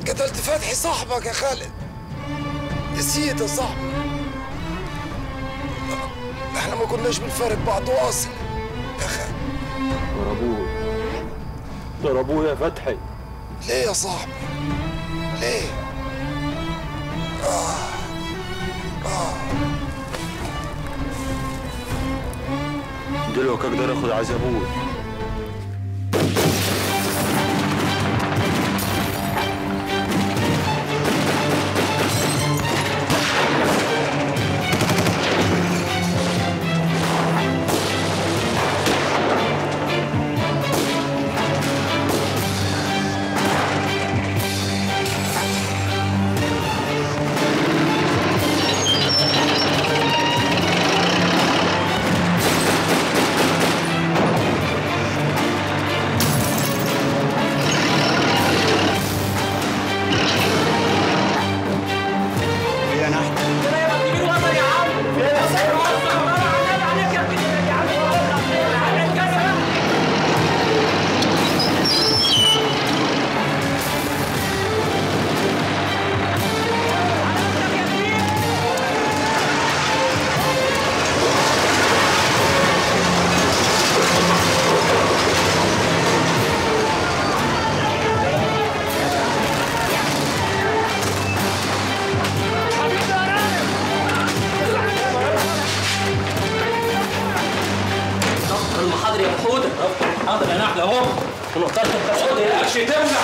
قتلت فتحي صاحبك يا خالد نسيت يا صاحبي احنا ما كناش بنفارق بعض واصل يا خالد ضربوه ضربوه يا فتحي ليه يا صاحبي ليه دلوقتي اقدر اخذ عزبوه دفتر المحاضر يا ابو حوده دفتر المحاضر انا احلى اهو ونطلت بتاخد القش تمنع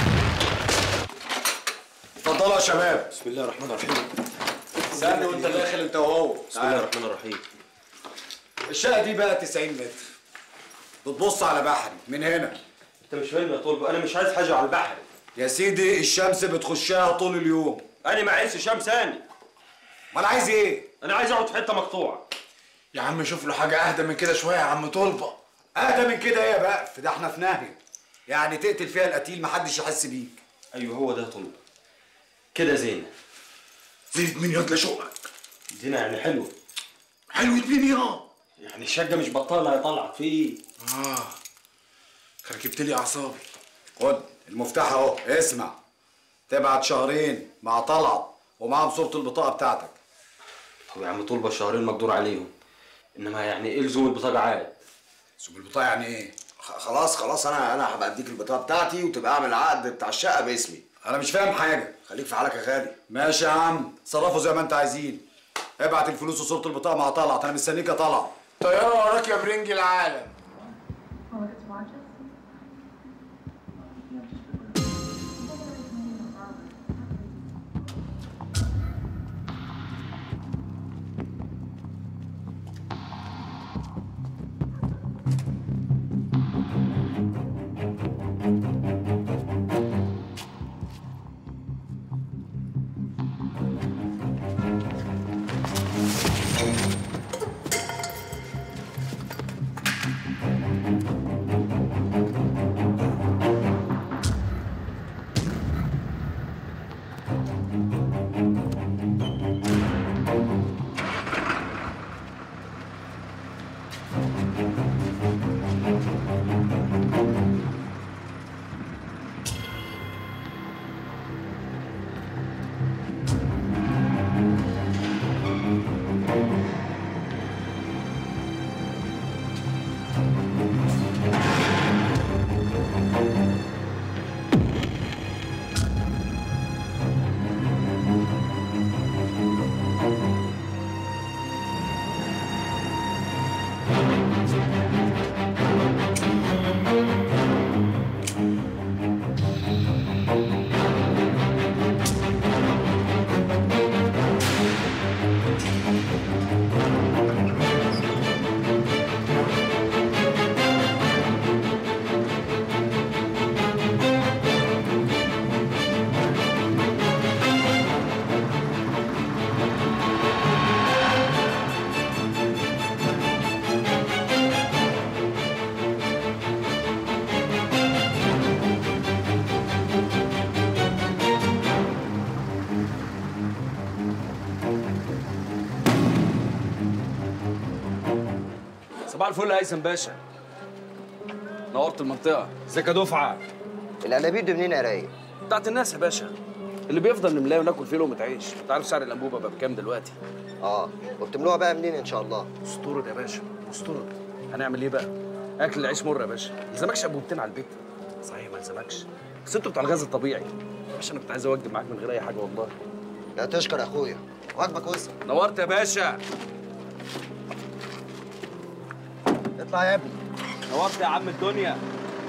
اتفضلوا يا شباب بسم الله الرحمن الرحيم استنى وانت داخل انت وهو بسم الله الرحمن الرحيم الشقه دي بقى 90 متر بتبص على بحري من هنا انت مش فاهم يا طلب انا مش عايز حاجه على البحر يا سيدي الشمس بتخشها طول اليوم انا ما عايز شمس ثاني ما انا عايز ايه انا عايز اقعد في حته مقطوعه يا عم شوف له حاجه اهدى من كده شويه يا عم طلبه اهدى من كده ايه يا بقى ده احنا في نهي يعني تقتل فيها القتيل محدش يحس بيك ايوه هو ده يا طلب كده زينه زيد مين ياض شوقك زينه يعني حلوه حلوة مين يا يعني الشقه مش بطاله يا طلعت في ايه اه ركبت لي اعصابي خد المفتاح اهو اسمع تبعت شهرين مع طلعت ومعاهم صورة البطاقة بتاعتك طب يا عم طلبه الشهرين مقدور عليهم انما يعني ايه لزوم البطاقه عاد سيب البطاقة يعني ايه؟ خ- خلاص خلاص انا انا هبقى اديك البطاقه بتاعتي وتبقى اعمل العقد بتاع الشقه باسمي انا مش فاهم حاجة خليك في حالك يا غالي ماشي يا عم تصرفوا زي ما انت عايزين ابعت الفلوس وصورة البطاقة مع طلعت انا مستنيك يا طلعت طيارة وراك يا برنج العالم صباح الفل يا هيثم باشا نورت المنطقة ازيك يا دفعة الانابيب دي منين يا رايق؟ بتاعت الناس يا باشا اللي بيفضل نملاه وناكل فيه لقمه عيش انت عارف سعر الانبوبه بقى بكام دلوقتي اه وبتملوها بقى منين ان شاء الله اسطورة يا باشا اسطورة هنعمل ايه بقى اكل العيش مر يا باشا ما يلزمكش انبوبتين على البيت صحيح ما يلزمكش بس انتوا بتوع الغاز الطبيعي يا باشا انا كنت عايز اوجب معاك من غير اي حاجه والله لا تشكر يا اخويا واجبك وسع نورت يا باشا اطلع يا ابني نورت يا عم الدنيا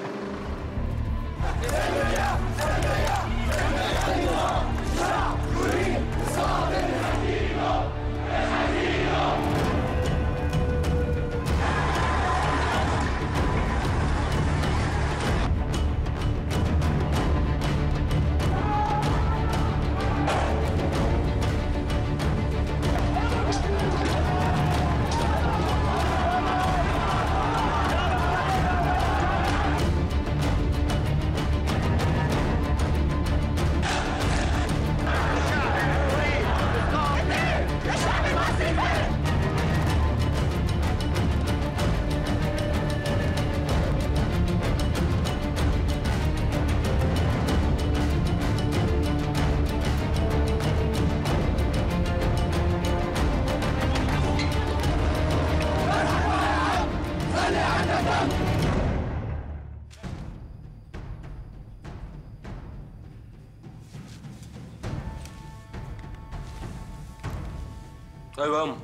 ايوه يا ام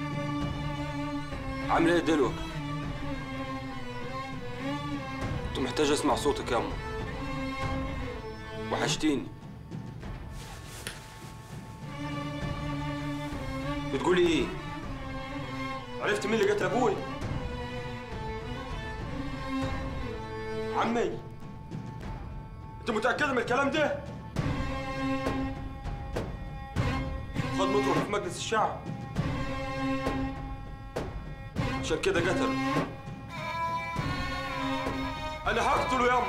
عامله ايه دلوقتي كنت محتاج اسمع صوتك يا ام وحشتيني بتقولي ايه عرفت مين اللي قتل ابوي عمي انت متاكده من الكلام ده خد مطرح في مجلس الشعب عشان كده قتل انا هقتله يما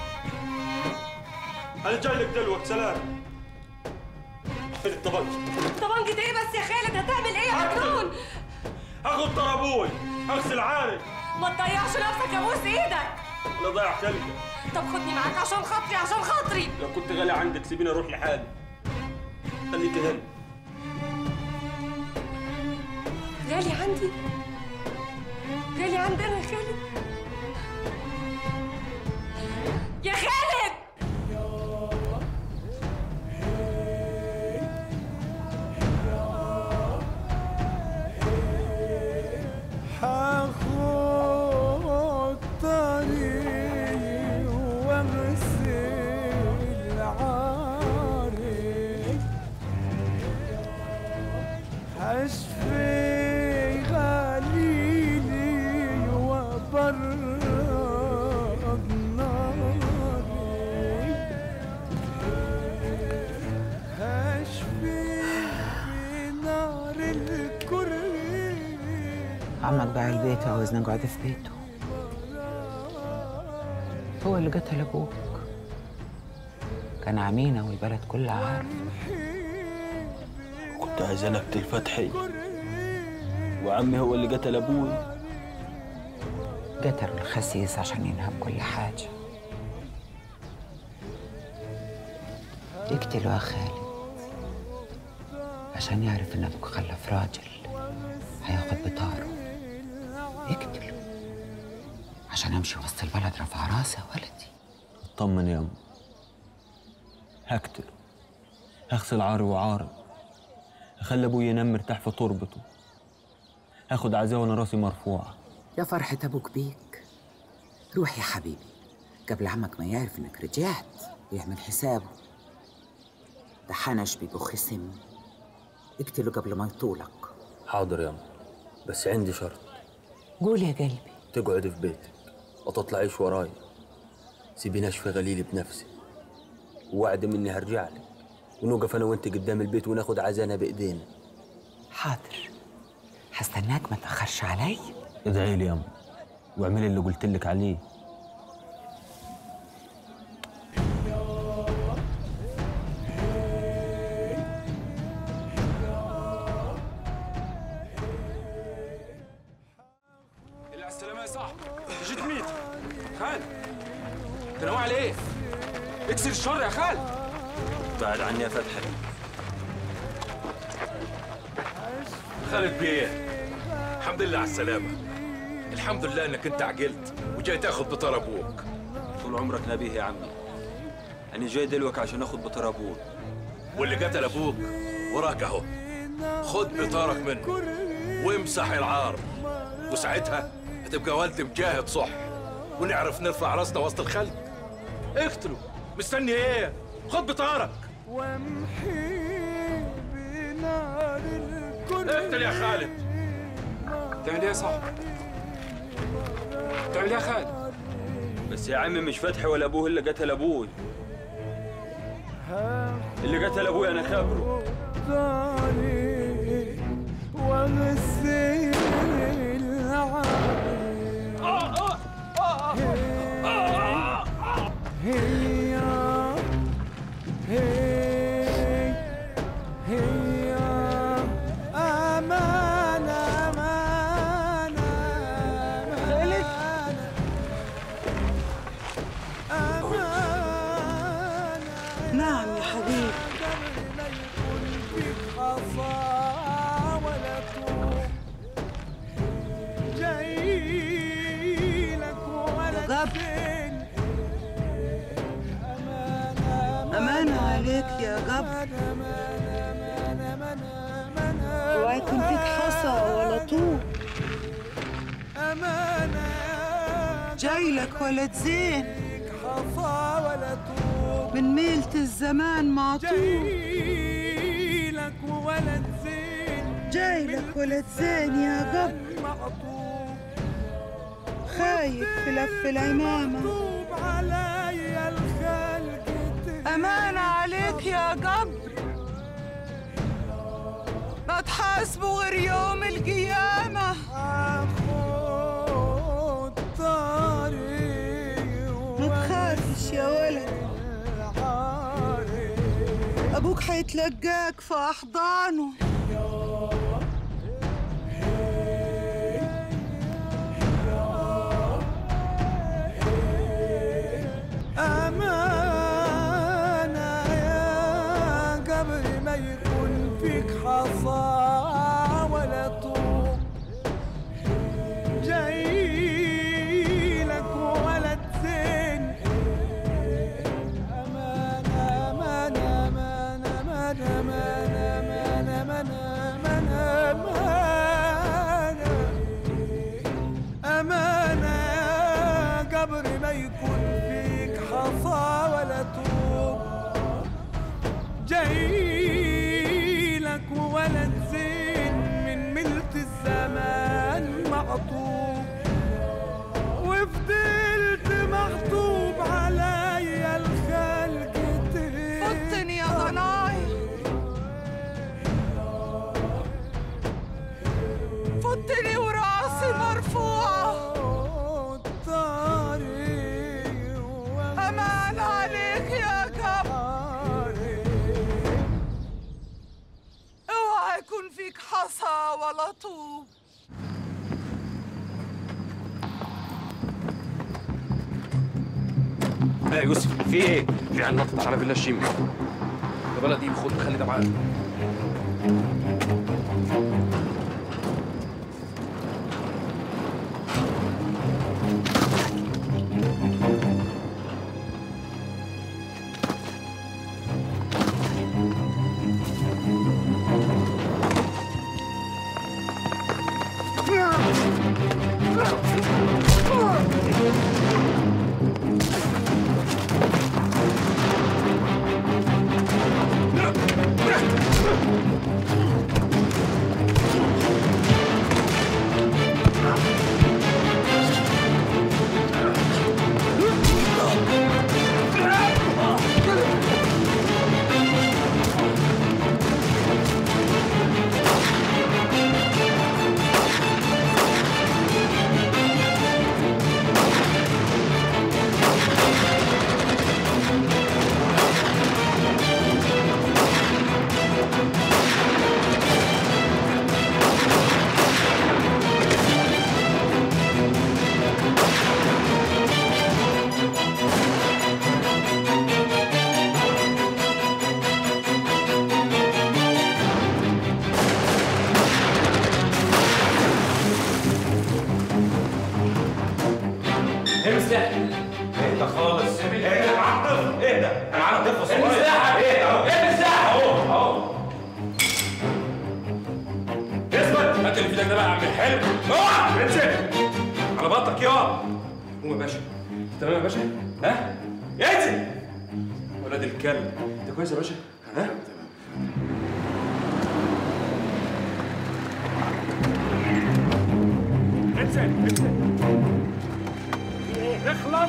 انا جاي لك دلوقتي سلام فين الطبنجة طبنجة ايه بس يا خالد هتعمل ايه يا هقتل. مجنون؟ هاخد طار ابوي اغسل عاني ما تضيعش نفسك ابوس ايدك انا ضايع كلبي طب خدني معاك عشان خاطري عشان خاطري لو كنت غالي عندك سيبيني اروح لحالي خليك هنا غالي عندي غالي عندنا يا خالد يا خالد هاخد طريق واغسل عاري هشفي غليلي وبرد ناري هشفي بنار الكريم عمك باع البيت وعاوزنا نقعد في بيته هو اللي قتل ابوك كان عمينا والبلد كلها عارف كنت عايز اقتل فتحي وعمي هو اللي قتل ابوي قتل الخسيس عشان ينهب كل حاجة يقتلوا يا خالد عشان يعرف ان ابوك خلف راجل هياخد بطاره يقتله عشان امشي وسط البلد رفع راسي يا ولدي اطمن يا ام هقتله هغسل عاري وعاري هخلي ابوي ينام مرتاح في تربته هاخد عزاه وانا راسي مرفوعه يا فرحة أبوك بيك روح يا حبيبي قبل عمك ما يعرف إنك رجعت ويعمل حسابه ده حنش بيبخ سم اقتله قبل ما يطولك حاضر يا ام بس عندي شرط قول يا قلبي تقعد في بيتك وتطلعيش وراي سيبيني اشفي غليلي بنفسي ووعد مني هرجع لك ونوقف انا وانت قدام البيت وناخد عزانا بايدينا حاضر هستناك ما تأخرش علي ادعي لي يا ام واعملي اللي قلت لك عليه اللي على السلامة يا صاحبي جيت مين خالد تنوع على ايه اكسر الشر يا خالد بعد عني يا فتحي خالد بيه الحمد لله على السلامة الحمد لله انك انت عجلت وجاي تاخد بطار ابوك طول عمرك نبيه يا عمي انا جاي دلوك عشان اخد بطار ابوك واللي قتل ابوك وراك اهو خد بطارك منه وامسح العار وساعتها هتبقى والد مجاهد صح ونعرف نرفع راسنا وسط الخلق اقتله مستني ايه خد بطارك وامحي بنار الكره اقتل يا خالد تعمل ايه يا صاحبي؟ تعمل ايه يا خالد؟ بس يا عمي مش فتحي ولا ابوه اللي قتل ابوي اللي قتل ابوي انا خبره ضاري وغسل هي هي هي أمان أمان خالد نعم يا حبيبي أمانة عليك يا جبر اوعى يكون فيك حصى ولا طوب جاي لك ولد زين من ميلة الزمان معطوب لك ولد زين جاي لك ولد زين يا جبر خايف في لف العمامة أمانة عليك يا جبر ما تحاسبوا غير يوم القيامة ما تخافش يا ولد أبوك حيتلقاك في أحضانه أمانة يا قبل ما يكون فيك حصى ولا طوب جاي لك ولد زين أمانة أمانة أمانة أمانة أمانة أمانة أمانة أمانة أمانة يا قبر ما يكون فيك حصى ولا طوب جاي لك ولد زين من ملة الزمان معطوب وفضلت مخطوب عليا الخلق فطني يا ضنايا فطني وراسي مرفوعة أمان عليك يا كب اوعى يكون فيك حصى ولا طوب لا يا يوسف في ايه؟ في عن نطت على فيلا الشيمي ده بلدي خد خلي ده معاك Yeah. حلو اوعى انزل على بطنك يا قوم يا باشا تمام يا باشا ها انزل ولاد الكلب انت كويس يا باشا ها انزل انزل اخلص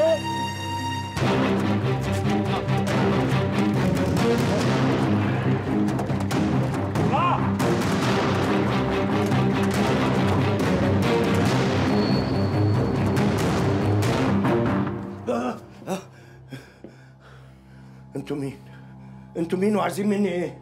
آه. آه. انتوا مين؟ انتوا مين وعايزين مني ايه؟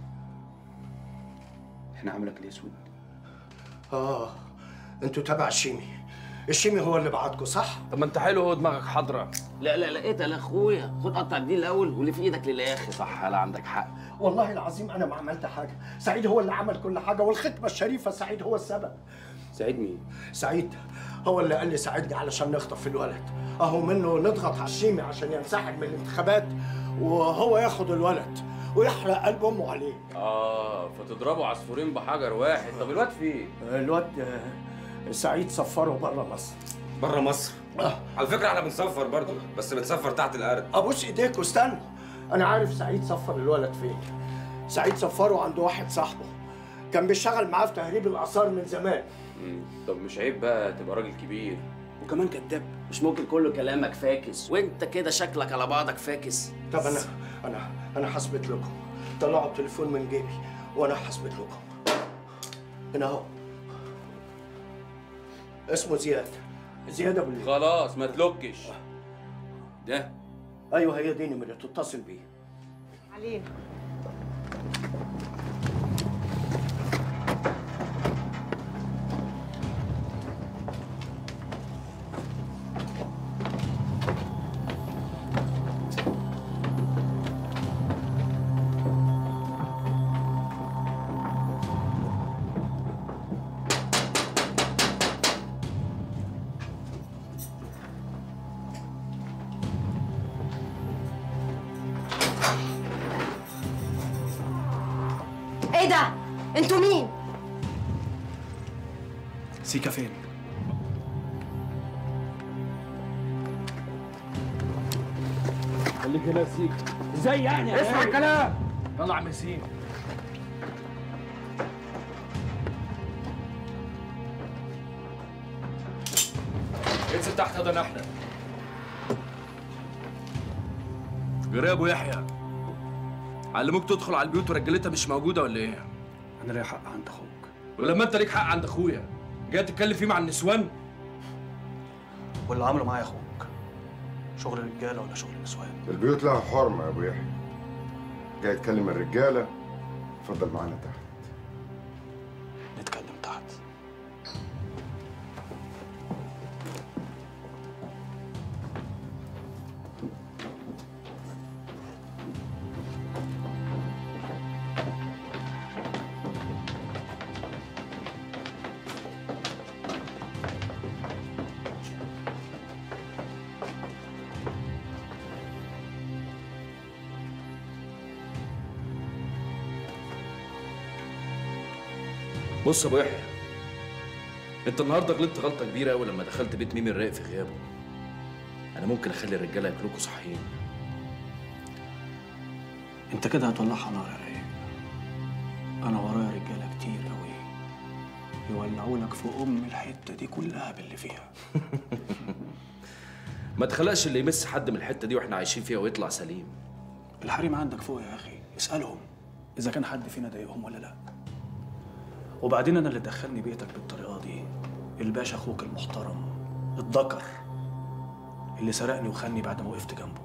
احنا عاملك ليه اسود اه انتوا تبع الشيمي الشيمي هو اللي بعتكم صح؟ طب ما انت حلو هو دماغك حاضره لا لا لا اتقل اخويا خد قطع الدين الاول واللي في ايدك للاخر صح لا عندك حق والله العظيم انا ما عملت حاجه سعيد هو اللي عمل كل حاجه والختمه الشريفه سعيد هو السبب سعيد مين سعيد هو اللي قال لي ساعدني علشان نخطف الولد اهو منه نضغط على الشيمي عشان ينسحب من الانتخابات وهو ياخد الولد ويحرق قلب امه عليه اه فتضربوا عصفورين بحجر واحد طب الواد فين الواد آه، سعيد سفره بره مصر بره مصر على فكره احنا بنسفر برضه بس بنسفر تحت الارض ابوس ايديك واستنى انا عارف سعيد سفر الولد فين سعيد سفره عند واحد صاحبه كان بيشتغل معاه في تهريب الاثار من زمان مم. طب مش عيب بقى تبقى راجل كبير وكمان كداب مش ممكن كل كلامك فاكس وانت كده شكلك على بعضك فاكس طب انا انا انا هثبت لكم طلعوا التليفون من جيبي وانا هثبت لكم هنا اهو اسمه زياد زياد ابو اليوم خلاص ما تلوكش ده ايوه هي دي نمرة تتصل بيه علينا ايه ده؟ انتوا مين؟ سيكا فين خليك هنا يا سيكا ازاي يعني اسمع الكلام يلا يا عم ياسين انزل تحت هذا نحن جري ابو يحيى علموك تدخل على البيوت ورجالتها مش موجوده ولا ايه؟ انا ليا حق عند اخوك ولما انت ليك حق عند اخويا جاي تتكلم فيه مع النسوان واللي عمله معايا اخوك شغل رجاله ولا شغل نسوان البيوت لها حرمة يا ابو يحيى جاي تكلم الرجالة اتفضل معانا تحت نتكلم تحت بص يا ابو يحيى انت النهارده غلطت غلطه كبيره قوي لما دخلت بيت ميمي الرايق في غيابه انا ممكن اخلي الرجاله ياكلوكوا صحيين انت كده هتولعها نار يا رايق انا ورايا رجاله كتير قوي يولعوا لك في ام الحته دي كلها باللي فيها ما تخلقش اللي يمس حد من الحته دي واحنا عايشين فيها ويطلع سليم الحريم عندك فوق يا اخي اسالهم اذا كان حد فينا ضايقهم ولا لا وبعدين انا اللي دخلني بيتك بالطريقه دي الباشا اخوك المحترم الذكر اللي سرقني وخاني بعد ما وقفت جنبه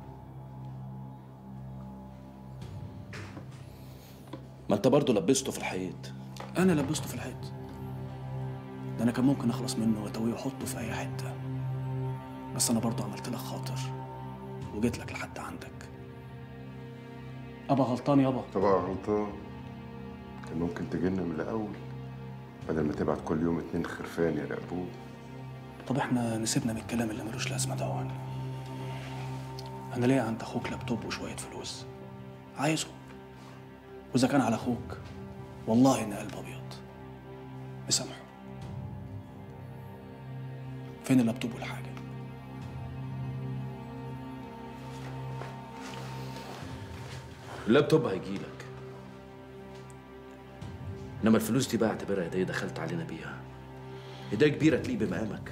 ما انت برضه لبسته في الحيط انا لبسته في الحيط ده انا كان ممكن اخلص منه واتويه واحطه في اي حته بس انا برضه عملت لك خاطر وجيت لك لحد عندك ابا غلطان يابا طبعا غلطان كان ممكن تجينا من الاول بدل ما تبعت كل يوم اتنين خرفان يراقبوه طب احنا نسيبنا من الكلام اللي ملوش لازمه ده وان. انا ليا عند اخوك لابتوب وشويه فلوس عايزه واذا كان على اخوك والله ان قلب ابيض مسامحه فين اللابتوب والحاجه اللابتوب هيجيلك انما الفلوس دي بقى اعتبرها هديه دخلت علينا بيها هديه كبيره تليق بمقامك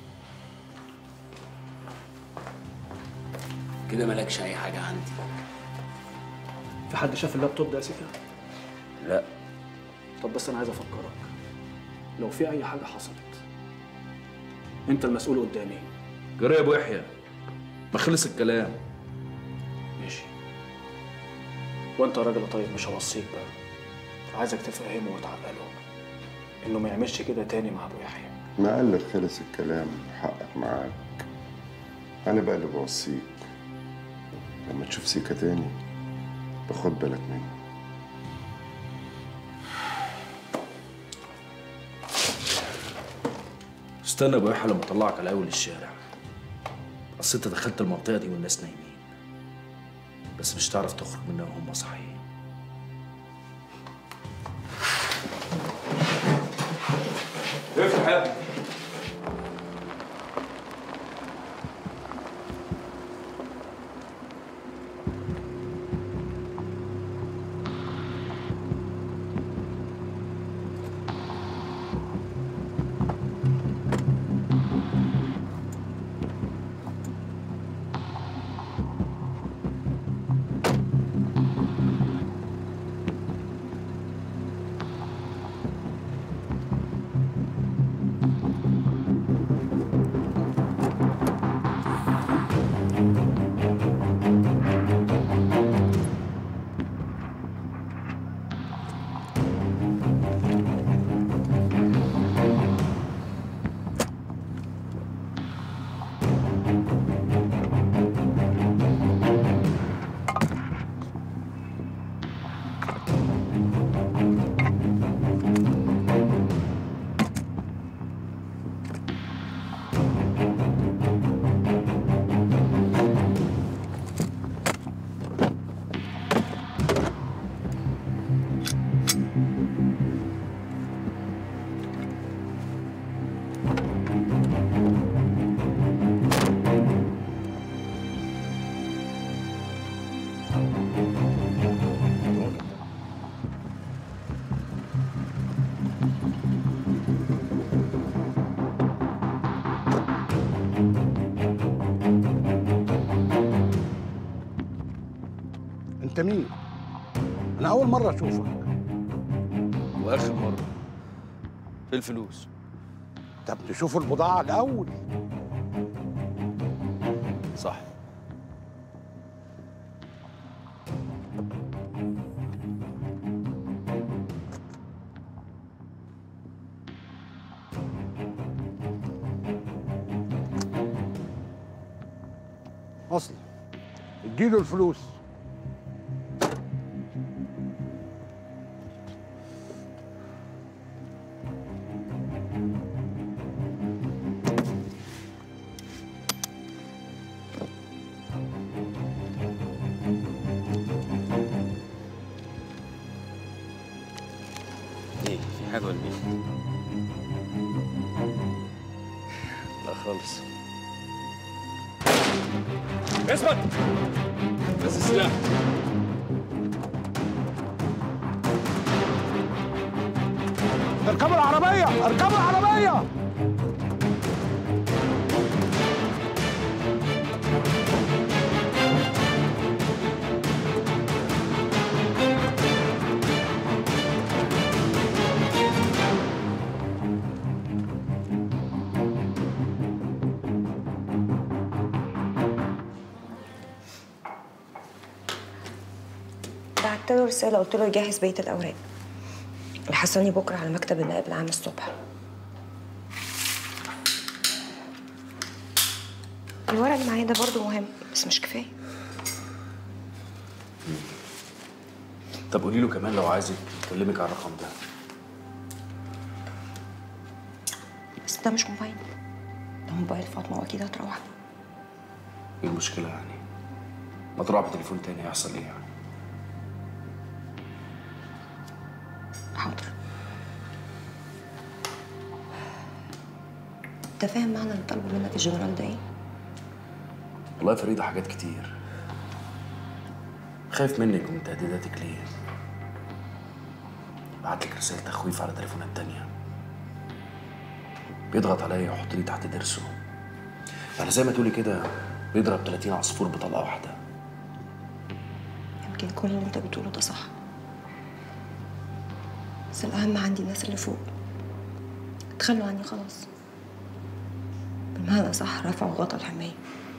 كده مالكش اي حاجه عندي في حد شاف اللابتوب ده يا سيكا لا طب بس انا عايز افكرك لو في اي حاجه حصلت انت المسؤول قدامي جرى يا ابو يحيى ما خلص الكلام ماشي وانت راجل طيب مش هوصيك بقى عايزك تفهمه وتعقله انه ما يعملش كده تاني مع ابو يحيى ما قال لك خلص الكلام وحقك معاك انا بقى اللي بوصيك لما تشوف سيكا تاني باخد بالك منه استنى يا ابو يحيى لما اطلعك على اول الشارع اصل انت دخلت المنطقه دي والناس نايمين بس مش هتعرف تخرج منها وهم صاحيين افتح يا ابني انت مين؟ انا اول مره اشوفك واخر مره ايه الفلوس طب نشوف البضاعه الاول صح اصلي اديله الفلوس ايه في حاجه ولا ايه؟ لا خالص اثبت بس السلاح اركبوا العربيه اركبوا العربيه بعت له رسالة قلت له يجهز بقية الأوراق يحصلني بكرة على مكتب النائب العام الصبح الورق اللي معايا ده برضه مهم بس مش كفاية طب قولي له كمان لو عايز يكلمك على الرقم ده بس ده مش موبايل ده موبايل فاطمة وأكيد هتروح ايه المشكله يعني ما تروح بتليفون تاني هيحصل ايه يعني حاضر انت فاهم معنى اللي طلبه منك الجنرال ده ايه؟ والله يا فريده حاجات كتير خايف منك ومن تهديداتك ليه بعت لك رسالة تخويف على تليفونات تانية بيضغط عليا ويحط لي تحت ضرسه يعني زي ما تقولي كده بيضرب 30 عصفور بطلقة واحدة يمكن كل اللي انت بتقوله ده صح بس الأهم عندي الناس اللي فوق اتخلوا عني خلاص بمعنى صح رفعوا غطا الحماية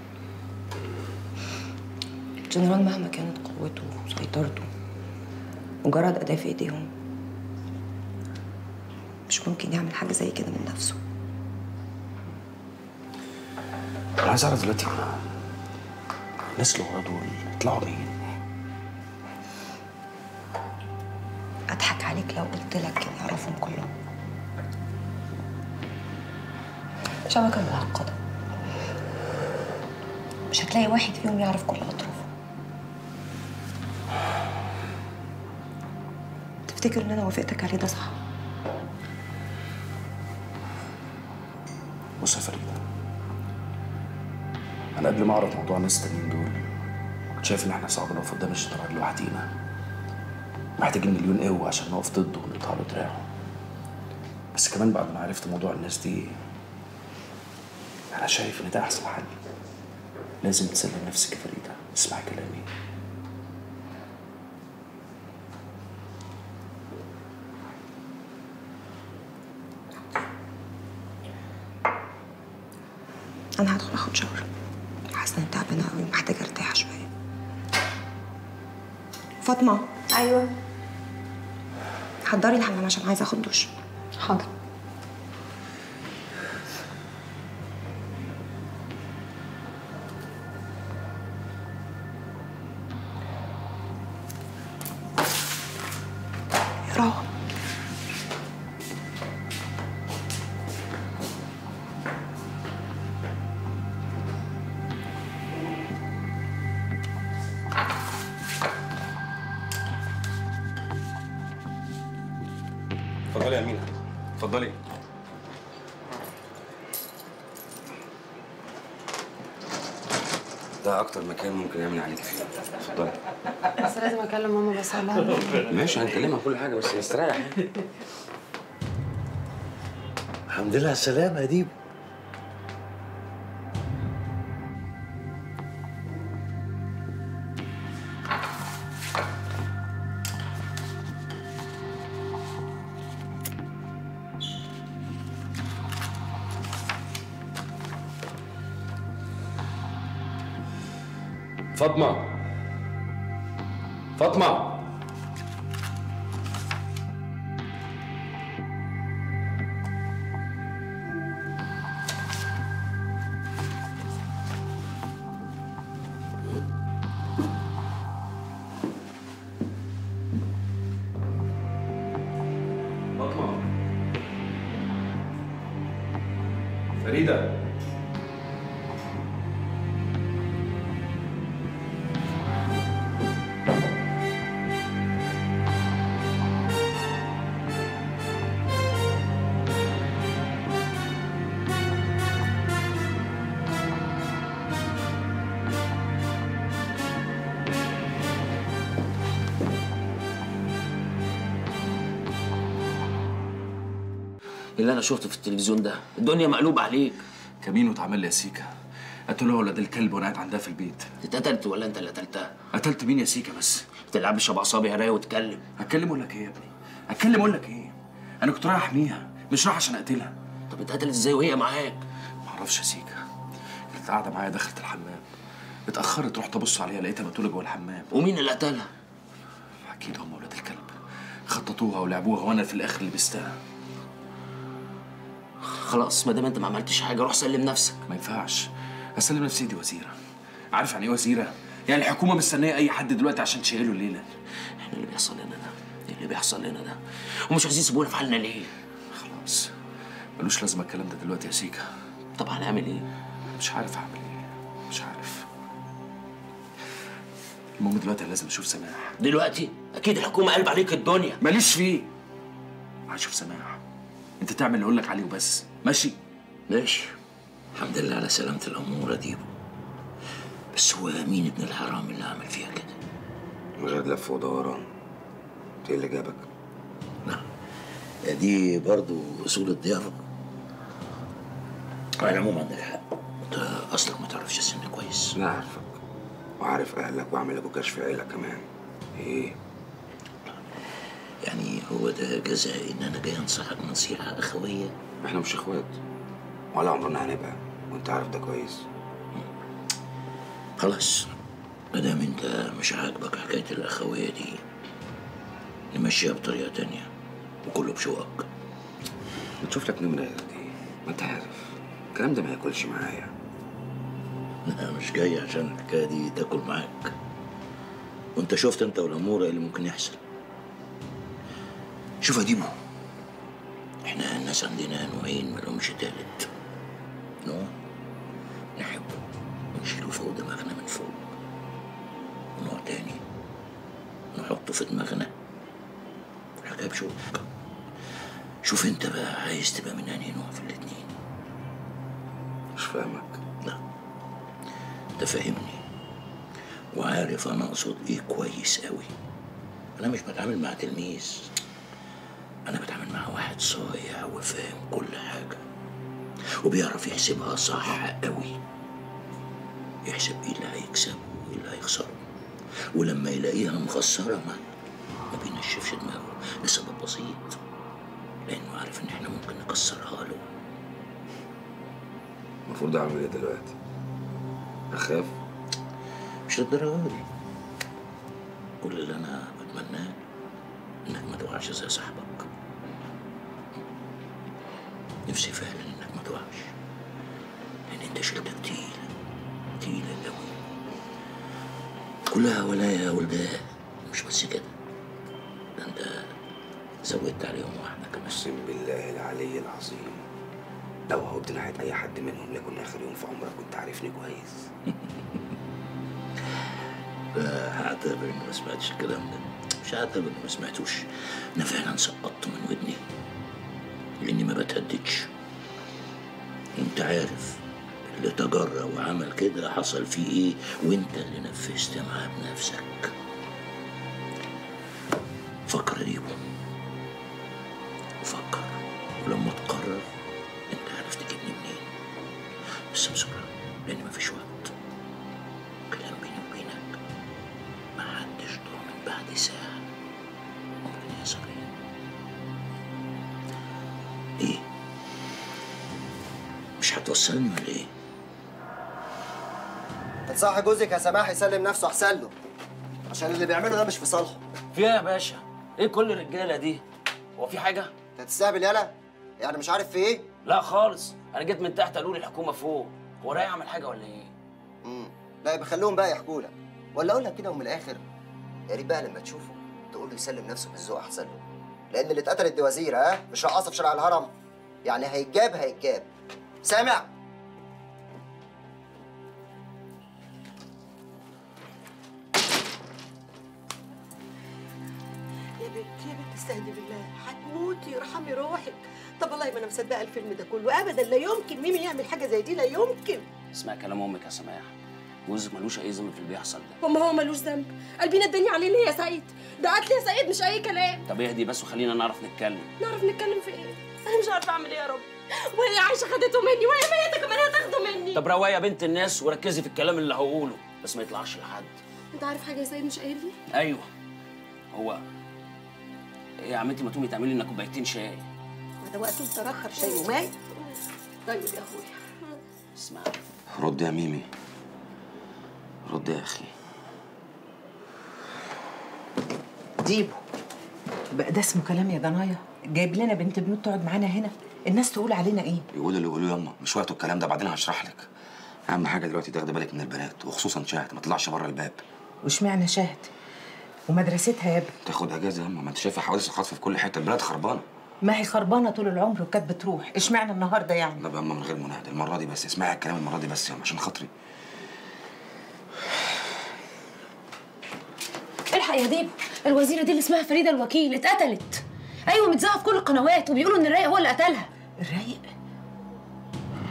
الجنرال مهما كانت قوته وسيطرته مجرد أداة في إيديهم مش ممكن يعمل حاجة زي كده من نفسه أنا عايز أعرف دلوقتي الناس اللي ورا دول يطلعوا مين؟ أضحك عليك لو قلت لك إني أعرفهم كلهم شبكة معقدة مش هتلاقي واحد فيهم يعرف كل أطرافه تفتكر إن أنا وافقتك عليه ده صح؟ بص يا فريدة أنا قبل ما أعرف موضوع الناس التانيين دول كنت شايف إن إحنا صعب نقف قدام الشيطان لوحدينا محتاجين مليون قوة عشان نقف ضده ونقطع له دراعه بس كمان بعد ما عرفت موضوع الناس دي أنا شايف إن ده أحسن حل لازم تسلم نفسك يا فريدة اسمعي كلامي أنا هدخل آخد شاور حاسة إني تعبانة أوي ومحتاجة أرتاح شوية فاطمة أيوه حضري الحمام عشان عايزة آخد دش حاضر يا روعة اتفضلي يا امينه اتفضلي ده اكتر مكان ممكن يعمل عليك فيه اتفضلي بس لازم اكلم ماما بس اقول لها ماشي هنكلمها كل حاجه بس استريح الحمد لله على السلامة يا ديب فاطمة فاطمة فاطمة فريدة اللي انا شفته في التلفزيون ده الدنيا مقلوبه عليك كمين واتعمل لي يا سيكا قتلوها ولاد الكلب وانا قاعد عندها في البيت اتقتلت ولا انت اللي قتلتها قتلت مين يا سيكا بس ما تلعبش بعصابي هرايه واتكلم اتكلم اقول لك ايه يا ابني اتكلم اقول لك ايه انا كنت رايح احميها مش رايح عشان اقتلها طب اتقتلت ازاي وهي معاك معرفش يا سيكا كانت قاعده معايا دخلت الحمام اتاخرت رحت ابص عليها لقيتها مقتوله جوه الحمام ومين اللي قتلها اكيد هم ولاد الكلب خططوها ولعبوها وانا في الاخر لبستها خلاص ما دام انت ما عملتش حاجه روح سلم نفسك ما ينفعش اسلم نفسي دي وزيره عارف يعني ايه وزيره يعني الحكومه مستنيه اي حد دلوقتي عشان تشيله الليله احنا اللي بيحصل لنا ده ايه اللي بيحصل لنا ده ومش عايزين يسيبونا في حالنا ليه خلاص ملوش لازمه الكلام ده دلوقتي يا سيكا طب هنعمل ايه مش عارف اعمل ايه مش عارف المهم دلوقتي أنا لازم اشوف سماح دلوقتي اكيد الحكومه قلب عليك الدنيا ماليش فيه عايز اشوف سماح انت تعمل اللي اقول لك عليه وبس ماشي ماشي الحمد لله على سلامة الأمورة ديبو بس هو مين ابن الحرام اللي عمل فيها كده؟ من غير لف ودوران ايه اللي جابك؟ يا دي برضو أصول الضيافة على العموم عندك حق أنت أصلك ما تعرفش السن كويس لا عارفك وعارف اهلك وعامل ابو كشف عيلة كمان ايه يعني هو ده جزاء إن أنا جاي أنصحك نصيحة أخوية احنا مش اخوات ولا عمرنا هنبقى وانت عارف ده كويس خلاص ما دام أنت مش عاجبك حكاية الأخوية دي نمشيها بطريقة تانية وكله بشوقك بتشوف لك نمرة غير دي ما انت عارف الكلام ده ما ياكلش معايا أنا مش جاي عشان الحكاية دي تاكل معاك وأنت شفت أنت والأمور اللي ممكن يحصل شوف يا ديبو احنا الناس عندنا نوعين ملهمش تالت نوع نحبه ونشيله فوق دماغنا من فوق ونوع تاني نحطه في دماغنا حكاية بشوق شوف انت بقى عايز تبقى من انهي نوع في الاتنين مش فاهمك لا انت فاهمني وعارف انا اقصد ايه كويس قوي انا مش بتعامل مع تلميذ انا بتعامل مع واحد صايع وفاهم كل حاجه وبيعرف يحسبها صح قوي يحسب ايه اللي هيكسبه وايه اللي هيخسره ولما يلاقيها مخسره ما ما بينشفش دماغه لسبب بسيط لانه عارف ان احنا ممكن نكسرها له المفروض اعمل ايه دلوقتي اخاف مش للدرجه دي كل اللي انا بتمناه انك ما تقعش زي صاحبك نفسي فعلا انك ما تقعش لان انت شيلتك تقيله تقيله قوي كلها ولايا يا ولدان مش بس كده ده انت زودت عليهم واحده كمان اقسم بالله العلي العظيم لو هوبت ناحيه اي حد منهم ليكن اخر يوم في عمرك كنت عارفني كويس هعتبر اني ما سمعتش الكلام ده مش هعتبر اني ما سمعتوش انا فعلا سقطت من ودني لاني ما بتهددش انت عارف اللي تجرأ وعمل كده حصل فيه ايه وانت اللي نفذت معاه بنفسك فكر يا ديبو وفكر ولما تقرر انت عارف تجيبني منين بس بسرعة لان مفيش وقت كلام بيني وبينك محدش ضامن بعد ساعة ممكن يحصل ايه ايه مش هتوصلني ولا ايه تنصحي جوزك يا سماح يسلم نفسه احسن له عشان اللي بيعمله ده مش في صالحه في ايه يا باشا؟ ايه كل الرجاله دي؟ هو في حاجه؟ انت تستقبل يالا يعني مش عارف في ايه لا خالص انا جيت من تحت قالوا لي الحكومه فوق هو رايح اعمل حاجه ولا ايه؟ امم لا يبقى خليهم بقى يحكوا لك ولا اقول لك كده ومن الاخر يا ريت بقى لما تشوفه تقول له يسلم نفسه بالذوق احسن له لان اللي اتقتلت دي وزيره ها مش رقاصه في شارع الهرم يعني هيتجاب هيتجاب سامع يا بنت يا بنت استهدي بالله هتموتي ارحمي روحك طب والله ما انا مصدقه الفيلم ده كله ابدا لا يمكن ميمي يعمل حاجه زي دي لا يمكن اسمع كلام امك يا سماح جوزك ملوش اي ذنب في اللي بيحصل ده وما هو ملوش ذنب قلبي نداني عليه ليه يا سعيد ده قتل يا سعيد مش اي كلام طب اهدي بس وخلينا نعرف نتكلم نعرف نتكلم في ايه انا مش عارفه اعمل ايه يا رب وهي عايشه خدته مني وهي ميته كمان هتاخده مني طب روايه يا بنت الناس وركزي في الكلام اللي هقوله بس ما يطلعش لحد انت عارف حاجه يا سعيد مش قايل لي ايوه هو ايه يا عمتي ما تقومي تعملي لنا كوبايتين شاي ما ده وقته ترخر شاي وماي طيب يا اخويا اسمع رد يا ميمي رد يا اخي ديبو بقى ده اسمه كلام يا ضنايا جايب لنا بنت بنوت تقعد معانا هنا الناس تقول علينا ايه يقول اللي يقولوه ياما مش وقته الكلام ده بعدين هشرح لك اهم حاجه دلوقتي تاخدي بالك من البنات وخصوصا شاهد ما تطلعش بره الباب واشمعنى شاهد ومدرستها يا ابني تاخد اجازه ياما ما انت شايفه حوادث الخطف في كل حته البلاد خربانه ما هي خربانه طول العمر وكانت بتروح اشمعنى النهارده يعني لا بقى ياما من غير مناهده المره دي بس اسمعي الكلام المره دي بس ياما عشان خاطري الحق يا ديب الوزيره دي اللي اسمها فريده الوكيل اتقتلت ايوه متذاعه في كل القنوات وبيقولوا ان الرايق هو اللي قتلها الرايق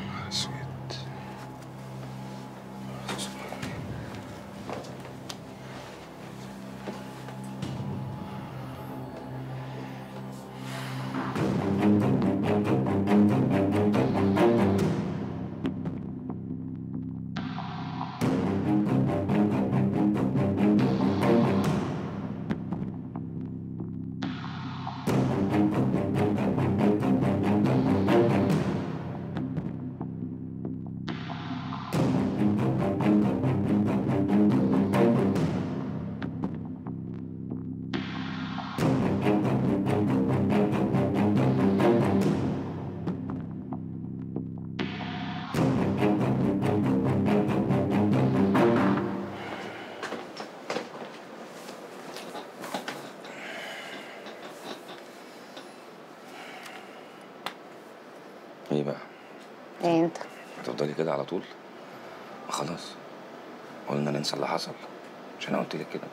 ايه بقى؟ ايه انت هتفضلي كده على طول؟ ما خلاص قلنا ننسى اللي حصل مش انا قلت لك كده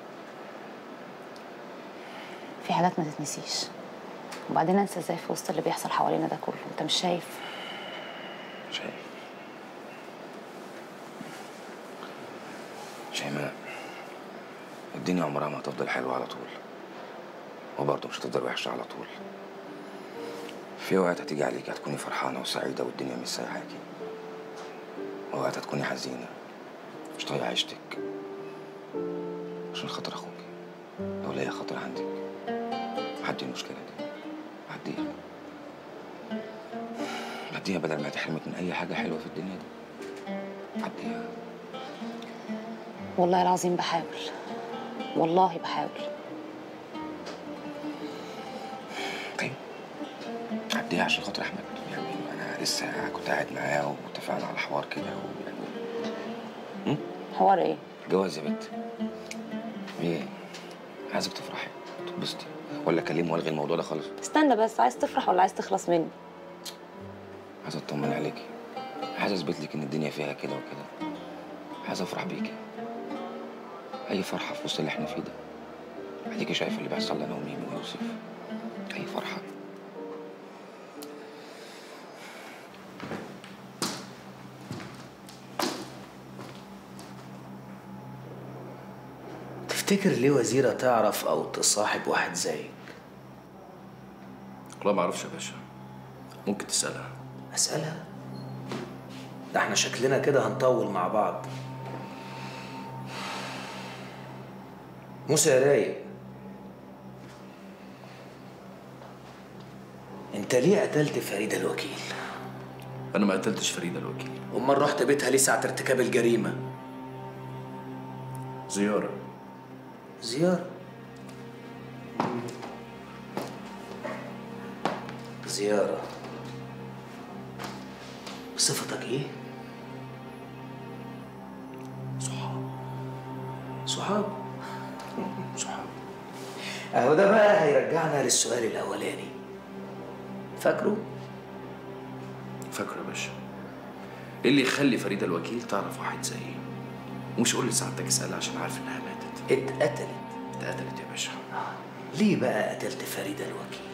في حاجات ما تتنسيش وبعدين انسى ازاي في وسط اللي بيحصل حوالينا ده كله انت مش شايف شايف شيماء الدنيا عمرها ما هتفضل حلوة على طول وبرضه مش هتفضل وحشة على طول في وقت هتيجي عليك هتكوني فرحانة وسعيدة والدنيا مش سايحاكي ووقت هتكوني حزينة مش طايقة عيشتك عشان خاطر أخوك لو ليا خاطر عندك عدي المشكلة دي عديها عديها بدل ما تحرمك من أي حاجة حلوة في الدنيا دي عديها والله العظيم بحاول والله بحاول عديها عشان خاطر أحمد يعني أنا لسه كنت قاعد معاه واتفقنا على حوار كده ويعني حوار ايه جواز يا بنت ايه عايزك تفرحي تتبسطي ولا اكلمه والغي الموضوع ده خالص استنى بس عايز تفرح ولا عايز تخلص مني عايز اطمن عليكي عايز اثبت لك ان الدنيا فيها كده وكده عايز افرح بيكي اي فرحه في وسط اللي احنا فيه ده اديكي شايفه اللي بيحصل لنا وميمي ويوسف اي فرحه تفتكر ليه وزيرة تعرف أو تصاحب واحد زيك؟ والله ما اعرفش يا باشا ممكن تسألها أسألها؟ ده احنا شكلنا كده هنطول مع بعض موسى يا رايق انت ليه قتلت فريدة الوكيل؟ انا ما قتلتش فريدة الوكيل امال رحت بيتها ليه ساعة ارتكاب الجريمة؟ زيارة زيارة زيارة بصفتك ايه؟ صحاب صحاب صحاب اهو ده بقى هيرجعنا للسؤال الاولاني فاكره؟ فاكره يا باشا ايه اللي يخلي فريدة الوكيل تعرف واحد زيي ومش قول لسعادتك اسألها عشان عارف انها ماتت اتقتلت اتقتلت يا باشا ليه بقى قتلت فريدة الوكيل؟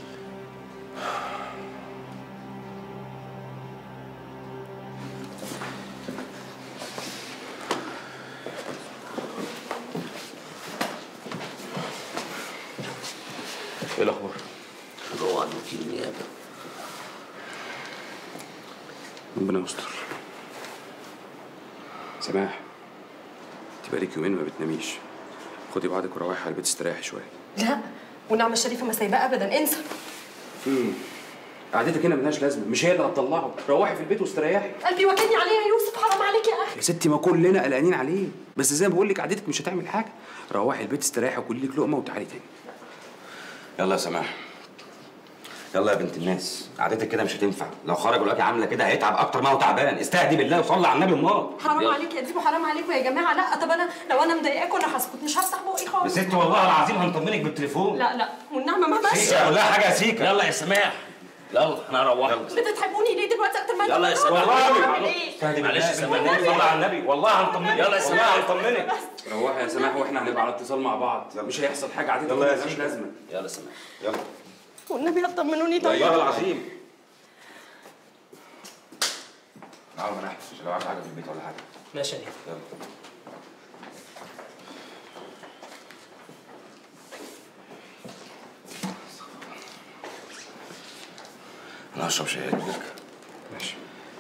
ايه الاخبار؟ روح على الوكيل النيابة ربنا يستر سماح انت بقالك يومين ما بتناميش خدي بعضك وروحي على البيت استريحي شويه لا والنعمة الشريفة ما سايباه أبدا انسى امم قعدتك هنا ملهاش لازمه مش هي اللي هتطلعه روحي في البيت واستريحي قلبي واكلني عليه يا يوسف حرام عليك يا أخي يا ستي ما كلنا قلقانين عليه بس زي ما بقول لك قعدتك مش هتعمل حاجه روحي البيت استريحي وكلي لك لقمه وتعالي تاني يلا يا سماح يلا يا بنت الناس قعدتك كده مش هتنفع لو خرج دلوقتي عامله كده هيتعب اكتر ما هو تعبان استهدي بالله وصلي على النبي امال حرام يلا. عليك يا ديبو حرام عليكم يا جماعة لا طب أنا لو أنا مضايقاكم أنا هسكت مش هفتح بقي يا خالص ست والله العظيم هنطمنك بالتليفون لا لا والنعمة ما بس سيكا قول لها حاجه يا سيكا يلا يا سماح يلا انا هروح بتتعبوني ليه دلوقتي أكتر ما يلا يا أنتوا سماح بتعملوا؟ بعمل إيه؟ استهدي معلش يا سماح بالله صلي على النبي والله هنطمنك يلا يا سماح. والله هنطمنك روحي يا سماح واحنا هنبقى على اتصال مع بعض مش هيحصل حاجه قعدتك يلا يا ملهاش سيكا. لازمه يلا سماح يلا والنبي هتطمنوني طيب والله العظيم تعالوا ما نحبس عشان لو عايز حاجه في البيت ولا حاجه ماشي يا يلا انا هشرب شاي لك ماشي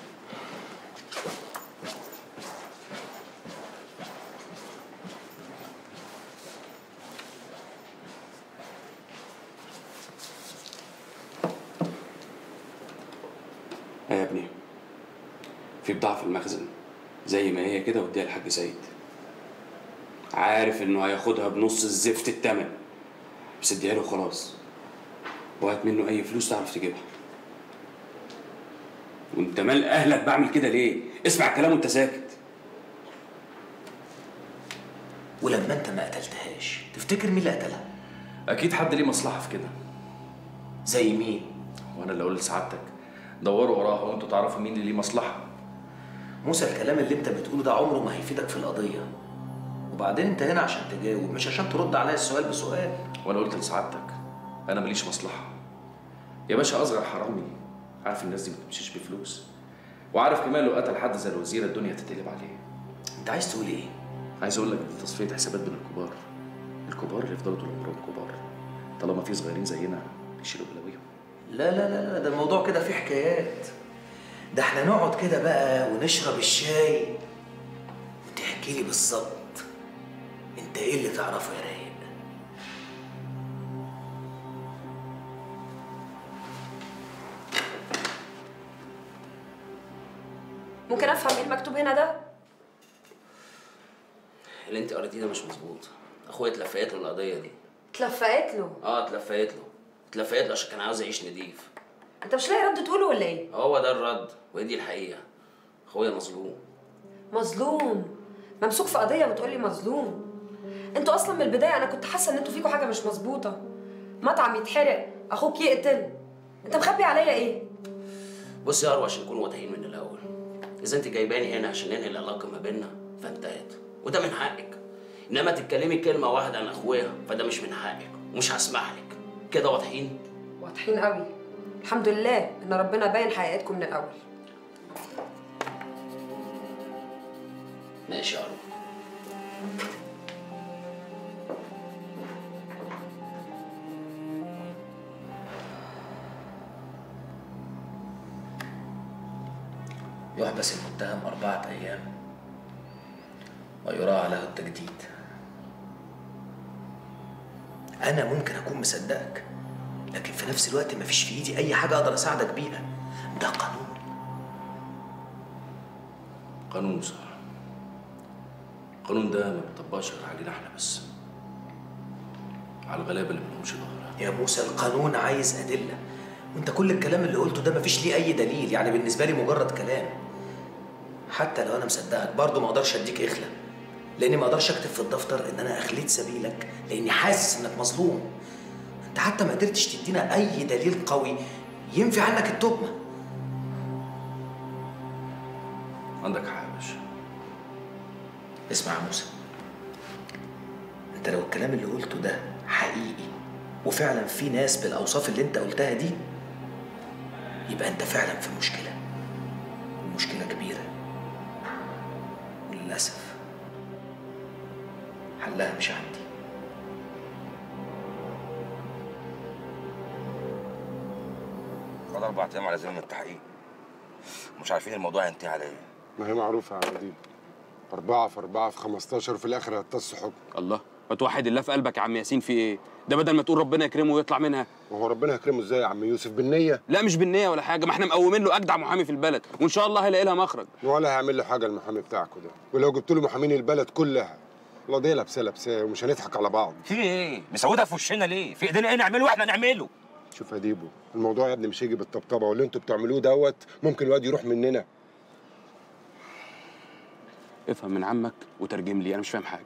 ايه يا ابني في بضاعة في المخزن زي ما هي كده وديها للحاج سيد عارف انه هياخدها بنص الزفت التمن بس اديها له خلاص وهات منه اي فلوس تعرف تجيبها وانت مال اهلك بعمل كده ليه اسمع الكلام وانت ساكت ولما انت ما قتلتهاش تفتكر مين اللي قتلها اكيد حد ليه مصلحه في كده زي مين وانا اللي اقول لسعادتك دوروا وراها وانتوا تعرفوا مين اللي ليه مصلحه موسى الكلام اللي انت بتقوله ده عمره ما هيفيدك في القضيه وبعدين انت هنا عشان تجاوب مش عشان ترد عليا السؤال بسؤال وانا قلت لسعادتك انا ماليش مصلحه يا باشا اصغر حرامي عارف الناس دي ما بتمشيش بفلوس وعارف كمان لو قتل حد زي الوزير الدنيا تتقلب عليه انت عايز تقول ايه عايز اقول لك دي تصفيه حسابات بين الكبار الكبار اللي يفضلوا طول عمرهم كبار طالما في صغيرين زينا بيشيلوا بلاويهم لا لا لا لا ده الموضوع كده فيه حكايات ده احنا نقعد كده بقى ونشرب الشاي وتحكي لي بالظبط انت ايه اللي تعرفه يا رايق ممكن افهم ايه المكتوب هنا ده اللي انت قريتيه ده مش مظبوط اخويا اتلفقت له القضيه دي اتلفقت له اه اتلفقت له اتلفقت له عشان كان عاوز يعيش نضيف انت مش لاقي رد تقوله ولا ايه هو ده الرد وهي دي الحقيقه اخويا مظلوم مظلوم ممسوك في قضيه وتقولي مظلوم انتوا اصلا من البدايه انا كنت حاسه ان انتوا فيكوا حاجه مش مظبوطه مطعم يتحرق اخوك يقتل انت مخبي عليا ايه بص يا اروى عشان نكون واضحين من الاول اذا انت جايباني هنا عشان ننهي العلاقه ما بيننا فانتهت وده من حقك انما تتكلمي كلمه واحده عن اخويا فده مش من حقك ومش هسمح لك كده واضحين واضحين قوي الحمد لله ان ربنا باين حقيقتكم من الاول ماشي يا اروى يحبس المتهم أربعة أيام ويراعى له التجديد أنا ممكن أكون مصدقك لكن في نفس الوقت مفيش في إيدي أي حاجة أقدر أساعدك بيها ده قانون قانون صح القانون ده ما بيطبقش غير علينا احنا بس على الغلابه اللي ملهمش ظهر يا موسى القانون عايز أدلة وأنت كل الكلام اللي قلته ده مفيش ليه أي دليل يعني بالنسبة لي مجرد كلام حتى لو أنا مصدقك برضه ما أقدرش أديك إخلة لأني ما أقدرش أكتب في الدفتر إن أنا أخليت سبيلك لأني حاسس إنك مظلوم أنت حتى ما قدرتش تدينا أي دليل قوي ينفي عنك التهمة عندك حق يا باشا اسمع يا موسى انت لو الكلام اللي قلته ده حقيقي وفعلا في ناس بالاوصاف اللي انت قلتها دي يبقى انت فعلا في مشكله ومشكله كبيره وللاسف حلها مش عندي فاضل اربع ايام على زمن التحقيق مش عارفين الموضوع هينتهي على ايه ما هي معروفة يا عديد أربعة في أربعة في 15 وفي الآخر هتص حكم الله ما توحد الله في قلبك يا عم ياسين في ايه ده بدل ما تقول ربنا يكرمه ويطلع منها وهو ربنا يكرمه ازاي يا عم يوسف بالنية لا مش بالنية ولا حاجة ما احنا مقومين له أجدع محامي في البلد وإن شاء الله هيلاقي لها مخرج ولا هيعمل له حاجة المحامي بتاعكوا ده ولو جبت له محامين البلد كلها القضية لابسة لابسة ومش هنضحك على بعض في ايه مسودها في وشنا ليه في ايدينا ايه نعمله واحنا نعمله شوف يا ديبو الموضوع يا ابني مش هيجي بالطبطبة واللي انتوا بتعملوه دوت ممكن الواد يروح مننا افهم من عمك وترجم لي أنا مش فاهم حاجة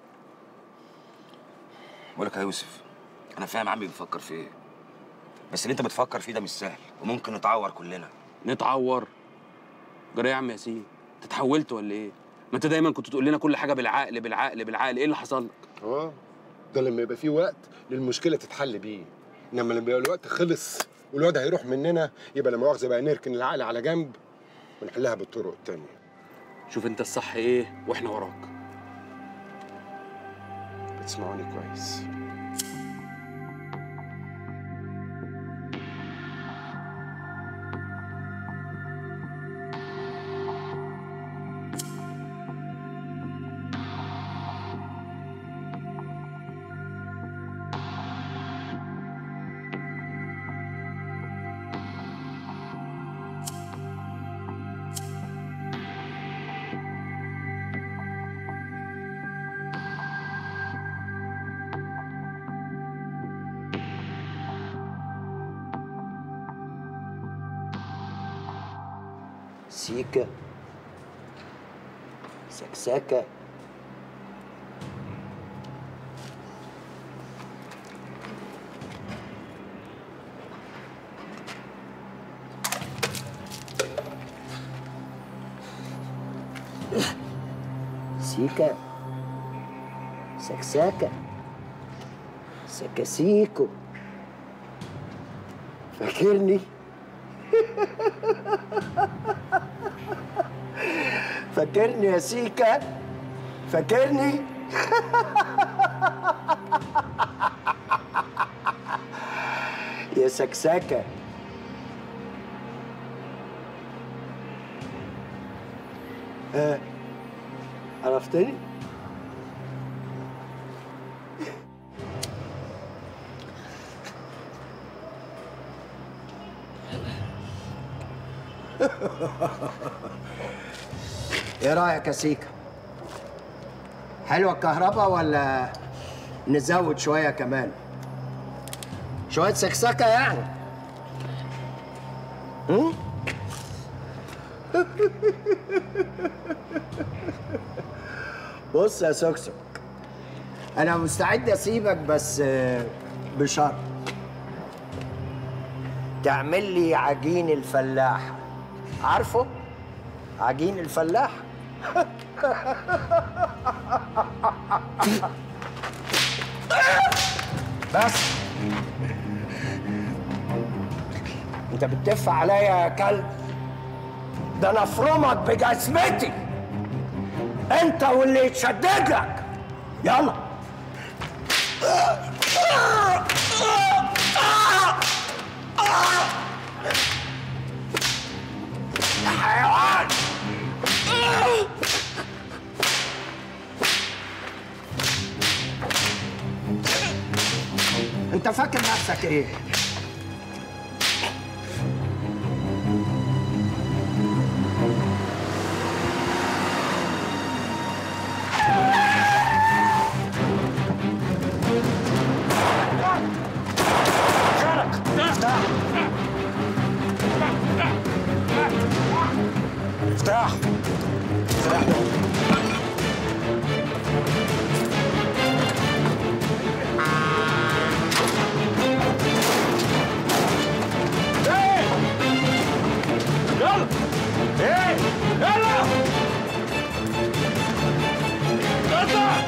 بقول لك يا يوسف انا فاهم عمي بيفكر في ايه بس اللي انت بتفكر فيه ده مش سهل وممكن نتعور كلنا نتعور جرى إيه يا عم ياسين انت اتحولت ولا ايه ما انت دايما كنت تقول لنا كل حاجه بالعقل بالعقل بالعقل ايه اللي حصل لك اه ده لما يبقى في وقت للمشكلة تتحل بيه انما لما يبقى الوقت خلص والواد هيروح مننا يبقى لا مؤاخذة بقى نركن العقل على جنب ونحلها بالطرق التانية شوف انت الصح ايه واحنا وراك بتسمعوني كويس سيكا سكساكة سيكا سكساكة سكاسيكو فاكرني فاكرني يا سيكا فاكرني يا سكساكة ها عرفتني؟ ايه رايك يا سيكا حلوه الكهرباء ولا نزود شويه كمان شويه سكسكه يعني هم؟ بص يا سكسك انا مستعد اسيبك بس آه، بشرط تعمل لي عجين الفلاح عارفه عجين الفلاح بس انت بتدف عليا يا كلب ده انا افرمك بجزمتي انت واللي يتشدد لك يلا يا حيوان انت فاكر نفسك ايه افتح يلا ايه يلا اطلع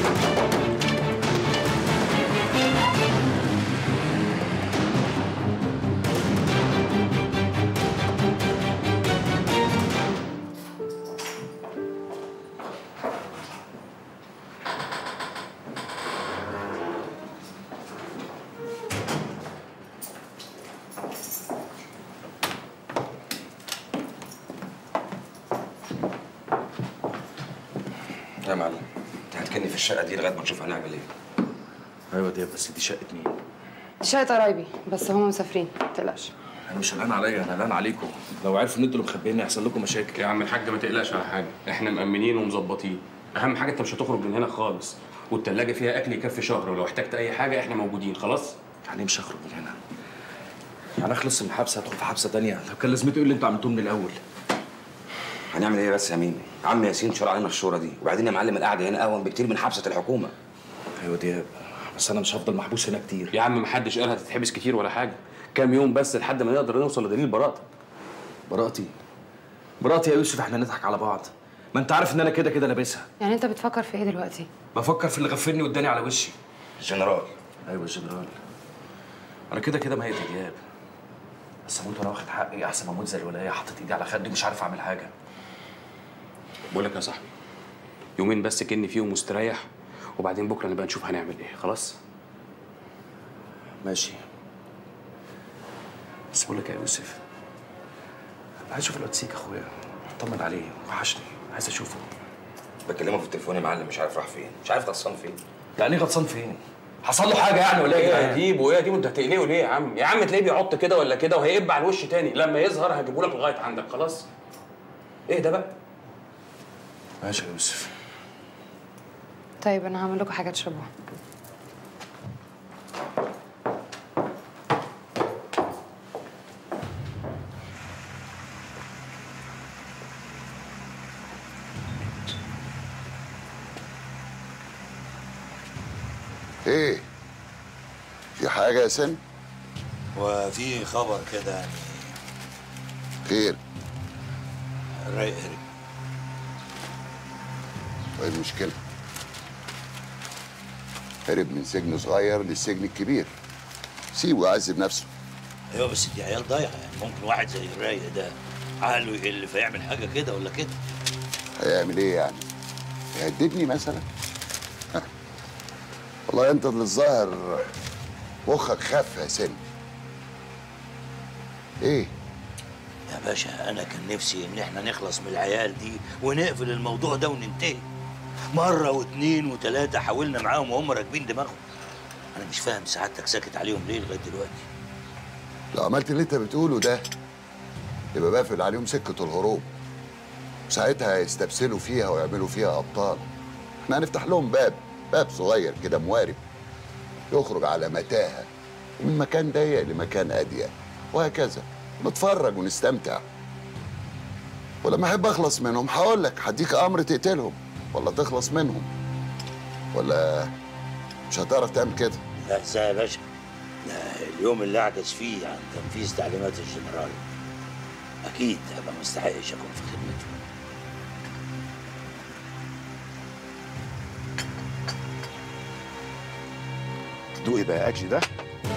يا معلم انت هتكني في الشقه دي لغايه ما نشوف هنعمل ايه ايوه دي بس دي شقه مين؟ شقة قرايبي بس هم مسافرين متقلقش انا مش قلقان عليا انا قلقان عليكم لو عرفوا ان انتوا اللي مخبيني هيحصل لكم مشاكل يا عم الحاج ما تقلقش على حاجه احنا مأمنين ومظبطين اهم حاجه انت مش هتخرج من هنا خالص والتلاجة فيها اكل يكفي شهر ولو احتجت اي حاجه احنا موجودين خلاص يعني مش هخرج من هنا يعني اخلص من الحبس هدخل في حبسه تانية لو كان لازمته ايه اللي انتوا عملتوه من الاول هنعمل ايه بس يا ميمي عم ياسين شرع علينا الشورى دي وبعدين يا معلم القعده هنا اهون بكتير من حبسه الحكومه ايوه دياب بس انا مش هفضل محبوس هنا كتير يا عم محدش قال هتتحبس كتير ولا حاجه كام يوم بس لحد ما نقدر نوصل لدليل براءتك براءتي براءتي يا يوسف احنا نضحك على بعض ما انت عارف ان انا كده كده لابسها يعني انت بتفكر في ايه دلوقتي بفكر في اللي غفلني واداني على وشي الجنرال ايوه الجنرال انا كده كده ميت يا دياب بس اموت وانا واخد حقي احسن ما اموت زي الولايه حاطط ايدي على خدي ومش عارف اعمل حاجه بقول لك يا صاحبي يومين بس كني فيهم مستريح وبعدين بكره نبقى نشوف هنعمل ايه خلاص ماشي بس بقول لك يا يوسف عايز اشوف الواد سيك اخويا اطمن عليه وحشني عايز اشوفه بكلمه في التليفون يا معلم مش عارف راح فين مش عارف غطسان فين يعني ايه غطسان فين حصل له حاجه يعني ولا ايه يا ايه جدعان؟ هجيبه وايه هجيبه انت هتقلقه ليه يا عم يا عم تلاقيه بيعط كده ولا كده وهيقب على الوش تاني لما يظهر هجيبه لك لغايه عندك خلاص ايه ده بقى ماشي يا يوسف طيب انا هعمل لكم حاجه تشربوها ايه في حاجه يا سن وفي خبر كده يعني خير رايق هرب وايه المشكله هرب من سجن صغير للسجن الكبير سيبه يعذب نفسه ايوه بس دي عيال ضايعه يعني ممكن واحد زي الرايق ده عقله يقل فيعمل حاجه كده ولا كده هيعمل ايه يعني يهددني مثلا ها. والله انت اللي الظاهر مخك خف يا سن ايه يا باشا انا كان نفسي ان احنا نخلص من العيال دي ونقفل الموضوع ده وننتهي مره واتنين وتلاته حاولنا معاهم وهم راكبين دماغهم انا مش فاهم سعادتك ساكت عليهم ليه لغايه دلوقتي لو عملت اللي انت بتقوله ده يبقى بقفل عليهم سكه الهروب وساعتها هيستبسلوا فيها ويعملوا فيها ابطال احنا هنفتح لهم باب باب صغير كده موارب يخرج على متاهه ومن مكان ضيق لمكان اضيق وهكذا نتفرج ونستمتع ولما احب اخلص منهم هقول لك هديك امر تقتلهم ولا تخلص منهم ولا مش هتعرف تعمل كده لا ازاي يا باشا ده اليوم اللي اعجز فيه عن تنفيذ تعليمات الجنرال اكيد هبقى ما استحقش اكون في خدمته دوقي بقى اكل ده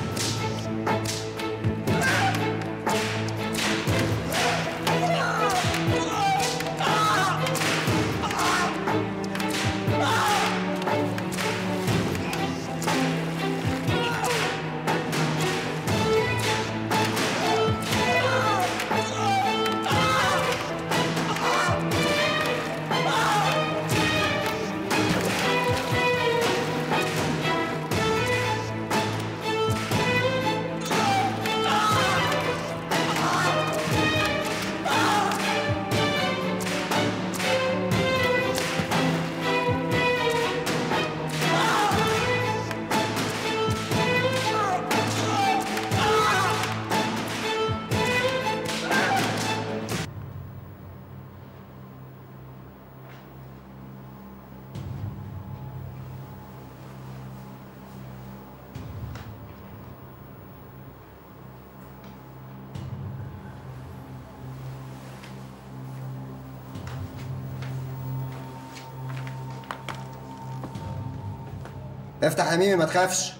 افتح يا ميمي ما تخافش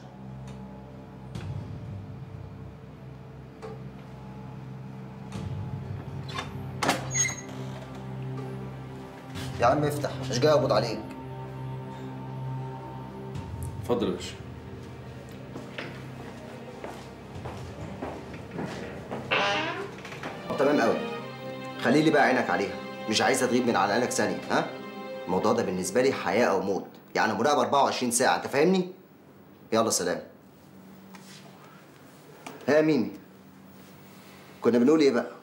يا عم افتح مش جاي اقبض عليك اتفضل يا باشا طب تمام قوي خلي لي بقى عينك عليها مش عايزه تغيب من على عينك ثانيه ها الموضوع ده بالنسبه لي حياه او موت يعني مراقبه 24 ساعه انت فاهمني يلا سلام ها يا ميمي كنا بنقول ايه بقى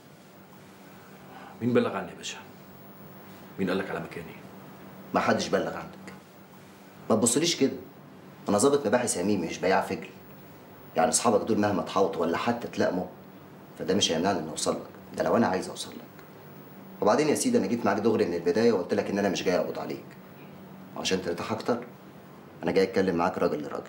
مين بلغ عني يا باشا؟ مين قال لك على مكاني؟ ما حدش بلغ عنك ما تبصليش كده انا ظابط مباحث يا ميمي مش بياع فجل يعني اصحابك دول مهما تحاوطوا ولا حتى تلائموا فده مش هيمنعني اني اوصل لك ده لو انا عايز اوصل لك وبعدين يا سيدي انا جيت معاك دغري من البدايه وقلت لك ان انا مش جاي اقبض عليك عشان ترتاح اكتر انا جاي اتكلم معاك راجل لراجل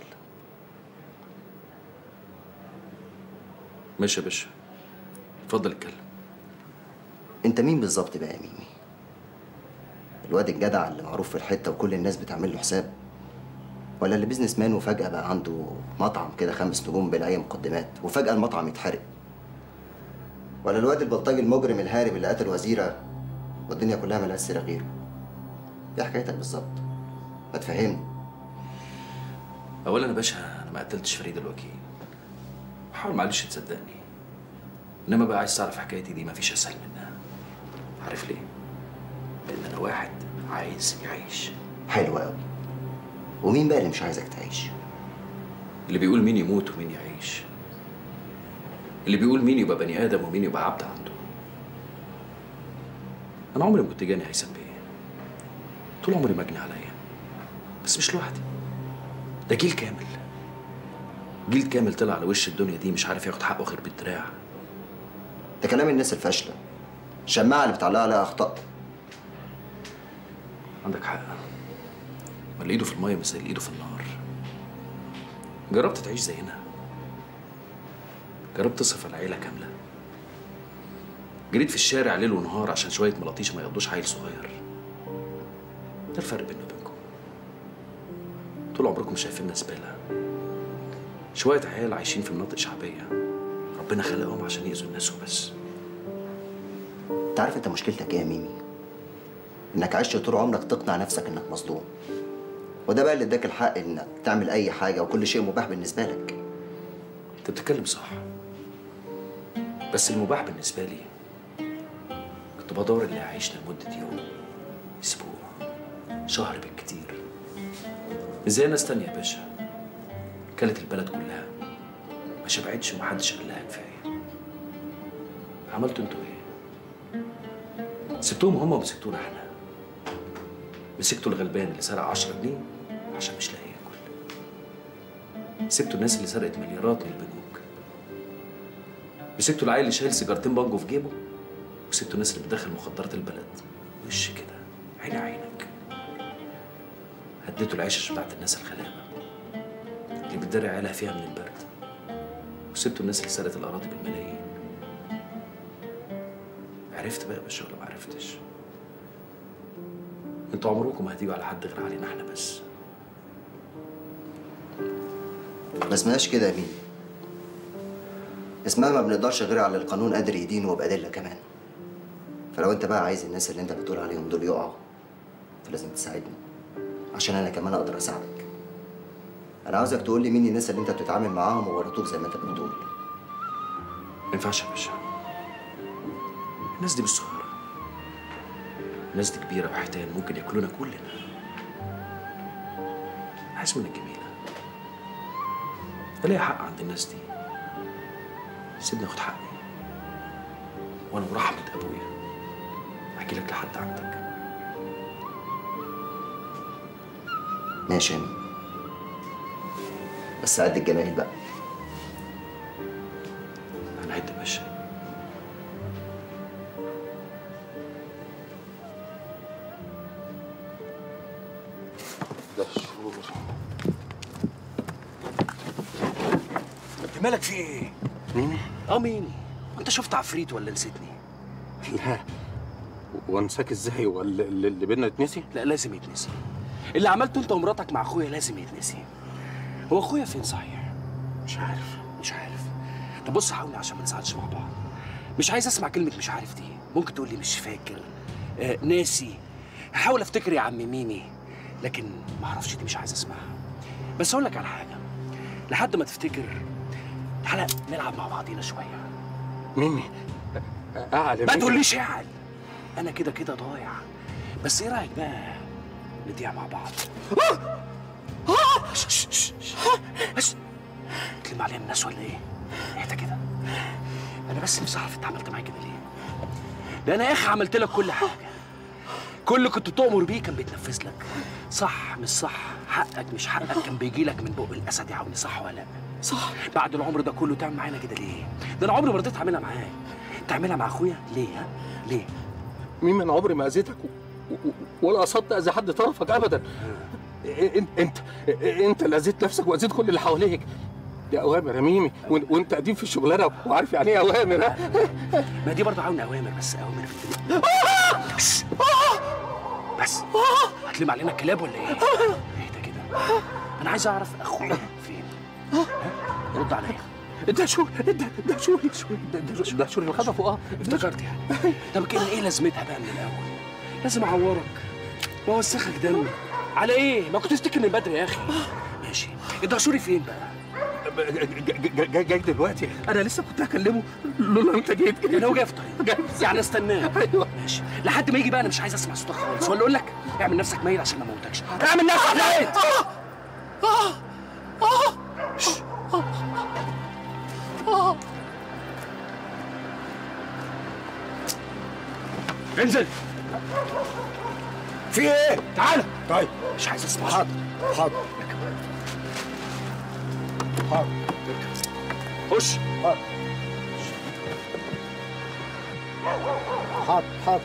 ماشي يا باشا اتفضل اتكلم انت مين بالظبط بقى يا ميمي الواد الجدع اللي معروف في الحته وكل الناس بتعمل له حساب ولا اللي بيزنس مان وفجاه بقى عنده مطعم كده خمس نجوم بلا اي مقدمات وفجاه المطعم يتحرق ولا الواد البلطجي المجرم الهارب اللي قتل وزيره والدنيا كلها ملهاش سيره غيره ايه حكايتك بالظبط ما تفهمني اولا يا باشا انا ما قتلتش فريد الوكيل حاول معلش تصدقني انما بقى عايز تعرف حكايتي دي مفيش اسهل منها عارف ليه لان انا واحد عايز يعيش حلو قوي ومين بقى اللي مش عايزك تعيش اللي بيقول مين يموت ومين يعيش اللي بيقول مين يبقى بني ادم ومين يبقى عبد عنده انا عمري ما كنت جاني هيثم بيه طول عمري مجني عليا بس مش لوحدي ده جيل كامل جيل كامل طلع على وش الدنيا دي مش عارف ياخد حقه غير بالدراع ده كلام الناس الفاشله الشماعه اللي بتعلق عليها اخطاء عندك حق ما اللي ايده في الميه مش زي اللي ايده في النار جربت تعيش زينا جربت تصرف على عيلة كاملة جريت في الشارع ليل ونهار عشان شوية ملاطيش ما يقضوش عيل صغير ده الفرق بيني وبينكم طول عمركم شايفيننا زبالة شوية عيال عايشين في مناطق شعبية ربنا خلقهم عشان يأذوا الناس وبس انت عارف انت مشكلتك ايه يا ميمي انك عشت طول عمرك تقنع نفسك انك مظلوم وده بقى اللي اداك الحق انك تعمل اي حاجه وكل شيء مباح بالنسبه لك انت بتتكلم صح بس المباح بالنسبة لي كنت بدور اللي هيعيشنا لمدة يوم أسبوع شهر بالكتير مش زي ناس تانية يا باشا كلت البلد كلها ما شبعتش ومحدش قال لها كفاية عملتوا انتوا ايه؟ سبتوهم هما ومسكتونا احنا مسكتوا الغلبان اللي سرق 10 جنيه عشان مش لاقي ياكل سبتوا الناس اللي سرقت مليارات من البنوك مسكتوا العيل اللي شايل سيجارتين بانجو في جيبه وسبتوا الناس اللي بتدخل مخدرات البلد وش كده عيني عينك هديتوا العيشة بتاعت الناس الغلابة اللي بتدري عيالها فيها من البرد وسبتوا الناس اللي سرقت الأراضي بالملايين عرفت بقى يا باشا ولا ما عرفتش انتوا عمركم ما هتيجوا على حد غير علينا احنا بس ما اسمهاش كده يا ميمي اسمها ما بنقدرش غير على القانون قادر يدينه وبأدلة كمان فلو انت بقى عايز الناس اللي انت بتقول عليهم دول يقعوا فلازم تساعدني عشان انا كمان اقدر اساعدك انا عاوزك تقول لي مين الناس اللي انت بتتعامل معاهم وورطوك زي ما انت بتقول ما ينفعش يا باشا الناس دي مش صغيرة الناس دي كبيرة وحيتان ممكن ياكلونا كلنا عايز منك جميلة أنا ليا حق عند الناس دي سيبني اخد حقي وانا ورحمة ابويا احكي لك لحد عندك ماشي يا ميمي بس قد الجماهير بقى انا عد يا باشا دهشور انت مالك في ايه؟ مين؟ اه مين؟ انت شفت عفريت ولا نسيتني؟ لا وانساك ازاي ولا اللي اللي بينا يتنسي؟ لا لازم يتنسي اللي عملته انت ومراتك مع اخويا لازم يتنسي هو اخويا فين صحيح؟ مش عارف مش عارف طب بص حاولي عشان ما نزعلش مع بعض مش عايز اسمع كلمة مش عارف دي ممكن تقول لي مش فاكر آه ناسي هحاول افتكر يا عم ميمي لكن ما اعرفش دي مش عايز اسمعها بس اقول لك على حاجة لحد ما تفتكر تعالى نلعب مع بعضينا شوية ميمي اعلى ما تقوليش اعل انا كده كده ضايع بس ايه رايك بقى نضيع مع بعض شش- شش- شش- شش. بس تلم علينا الناس ولا ايه اهدى كده انا بس نفسي اعرف انت عملت معايا كده ليه ده انا يا اخي عملت لك كل حاجه كل اللي كنت تؤمر بيه كان بيتنفذ لك صح مش صح حقك مش حقك كان بيجي لك من بق الاسد يا عوني صح ولا لا صح بعد العمر ده كله تعمل معانا كده ليه ده انا عمري ما رضيت اعملها معاك تعملها مع اخويا ليه ها ليه ميمي انا عمري ما اذيتك و- و- ولا قصدت اذي حد طرفك ابدا انت انت انت اللي اذيت نفسك واذيت كل اللي حواليك دي اوامر يا ميمي وإن- وانت قديم في الشغلانه وعارف يعني ايه اوامر ها ما دي برضه عاون اوامر بس اوامر في الدنيا بس بس هتلم علينا الكلاب ولا ايه؟ اهدى كده انا عايز اعرف اخويا فين ها؟ رد عليا ده شو ده ده شو ده ده شو ده شو اللي خطفه اه افتكرت يعني طب كده ايه لازمتها بقى من الاول؟ لازم اعورك واوسخك دم على ايه؟ ما كنت تفتكر من بدري يا اخي ماشي الدهشوري فين بقى؟ جاي جاي جاي دلوقتي انا لسه كنت هكلمه لولا انت جيت يعني هو جاي في طيب يعني استناه ايوه ماشي لحد ما يجي بقى انا مش عايز اسمع صوتك خالص ولا اقول لك اعمل نفسك ميت عشان ما اموتكش اعمل نفسك ميت انزل في ايه؟ تعالى طيب مش عايز اسمع حاضر حاضر حاضر خش حاضر حاضر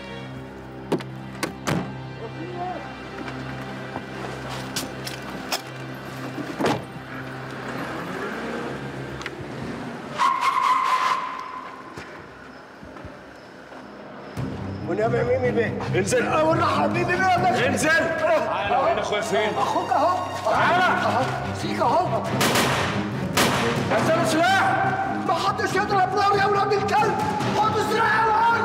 ونبي يا ميمي بيه انزل والله حبيبي بيه والله انزل تعالى وين اخويا فين؟ اخوك اهو تعالى. اهو فيك اهو نزلوا سلاح ما حدش يضرب نار يا ولاد الكلب خدوا سلاح يا ولاد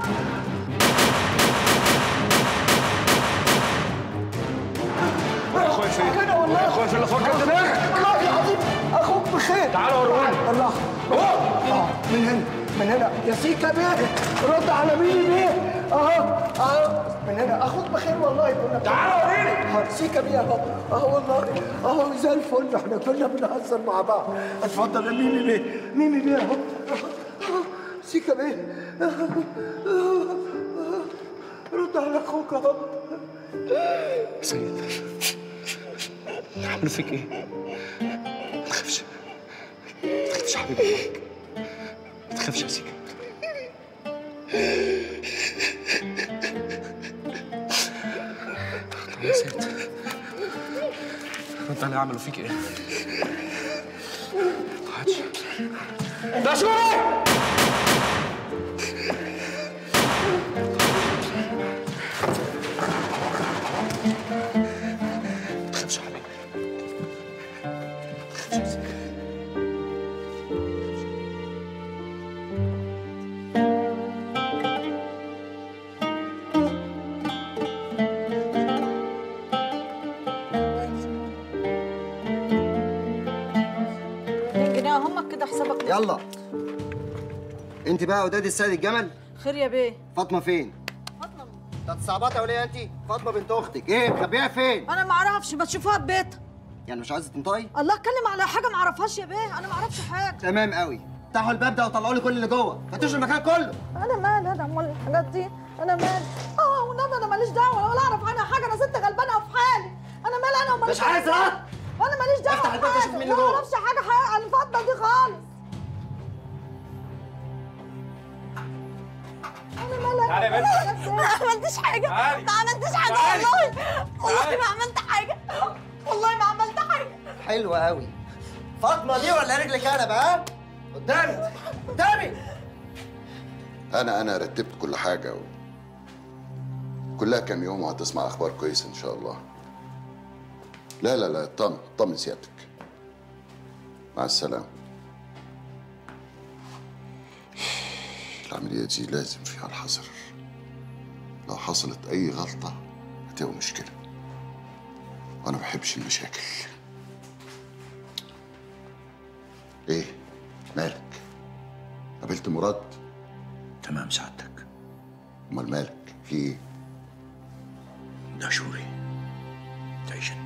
يا اخويا فين؟ كده والله يا اخويا فين اللي فكر دماغك؟ والله العظيم اخوك بخير تعالى وروني. الله اه من هنا من هنا يا سيكا بيه رد على ميمي بيه اهو اهو من هنا اخوك بخير والله يقول لك تعالى وريني. سيكا بيه اهو اهو والله اهو زي الفل احنا كنا بنهزر مع بعض اتفضل يا ميمي بيه ميمي بيه اهو أهو. سيكا بيه رد على اخوك اهو سيد عملوا فيك ايه؟ ما تخافش ما تخافش يا حبيبي ما تخافش يا سيكا طب يا سيد رد علي عملوا فيك ايه؟ ما عادش ده شوي ما تخافش يا حبيبي ما تخافش يا سيكا جنيه همك كده حسابك يلا انت بقى وداد السيد الجمل خير يا بيه فاطمه فين فاطمه انت صعبات يا وليه انت فاطمه بنت اختك ايه مخبيها فين انا ما اعرفش ما تشوفوها في بيتها يعني مش عايزه تنطقي الله اتكلم على حاجه ما اعرفهاش يا بيه انا ما اعرفش حاجه تمام قوي افتحوا الباب ده وطلعوا لي كل اللي جوه فتشوا المكان كله انا مالي انا امال الحاجات دي انا مالي اه والنبي انا ماليش دعوه ولا اعرف عنها حاجه انا ست غلبانه وفي حالي انا مالي انا وماليش مش عايز دعوة. رد. انا ماليش دعوه افتح الباب ده شوف مين اللي ما جوه. اعرفش حاجه حقيقة عن فاطمه دي خالص انا مالي تعالي يا بنت. ما عملتش حاجه تعالي. ما عملتش حاجه تعالي. والله والله تعالي. ما عملت حاجه والله ما عملت حاجه حلوه قوي فاطمه دي ولا رجلك انا بقى قدامي قدامي انا انا رتبت كل حاجه و... كلها كام يوم وهتسمع اخبار كويسه ان شاء الله لا لا لا اطمن اطمن سيادتك مع السلامه العمليه دي لازم فيها الحذر لو حصلت اي غلطه هتبقى مشكله وانا ما بحبش المشاكل ايه مالك قابلت مراد تمام سعادتك امال مالك في ايه ده شوري تعيش انت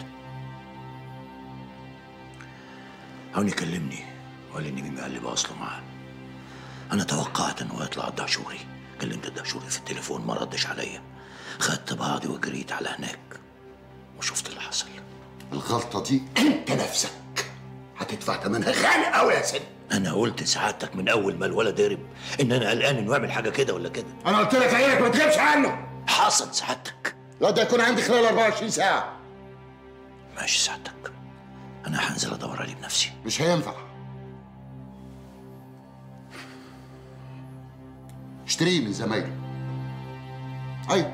هوني كلمني وقال لي ان ميمي قلبه اصله معاه انا توقعت انه يطلع الدهشوري كلمت الدهشوري في التليفون ما ردش عليا خدت بعضي وجريت على هناك وشفت اللي حصل الغلطه دي انت نفسك هتدفع ثمنها غالي قوي يا سيدي انا قلت سعادتك من اول ما الولد هرب ان انا قلقان انه يعمل حاجه كده ولا كده انا قلت لك عينك ما تغيبش عنه حصل سعادتك لا ده يكون عندي خلال 24 ساعه ماشي سعادتك انا هنزل ادور عليه بنفسي مش هينفع اشتريه من زمايله ايوه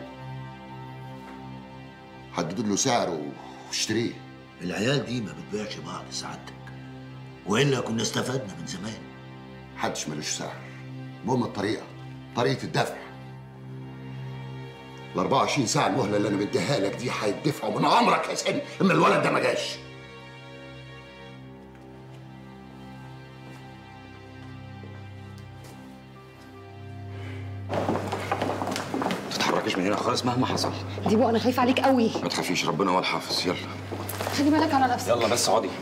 حددوا له سعر واشتريه العيال دي ما بتبيعش بعض سعادتك والا كنا استفدنا من زمان محدش ملوش سعر المهم الطريقه طريقه الدفع ال 24 ساعه المهله اللي انا مديها لك دي هيدفعوا من عمرك يا سيدي ان الولد ده ما جاش ما تتحركش من هنا خالص مهما حصل ديبو انا خايفه عليك قوي ما تخافيش ربنا هو الحافظ يلا خلي بالك على نفسك يلا بس اقعدي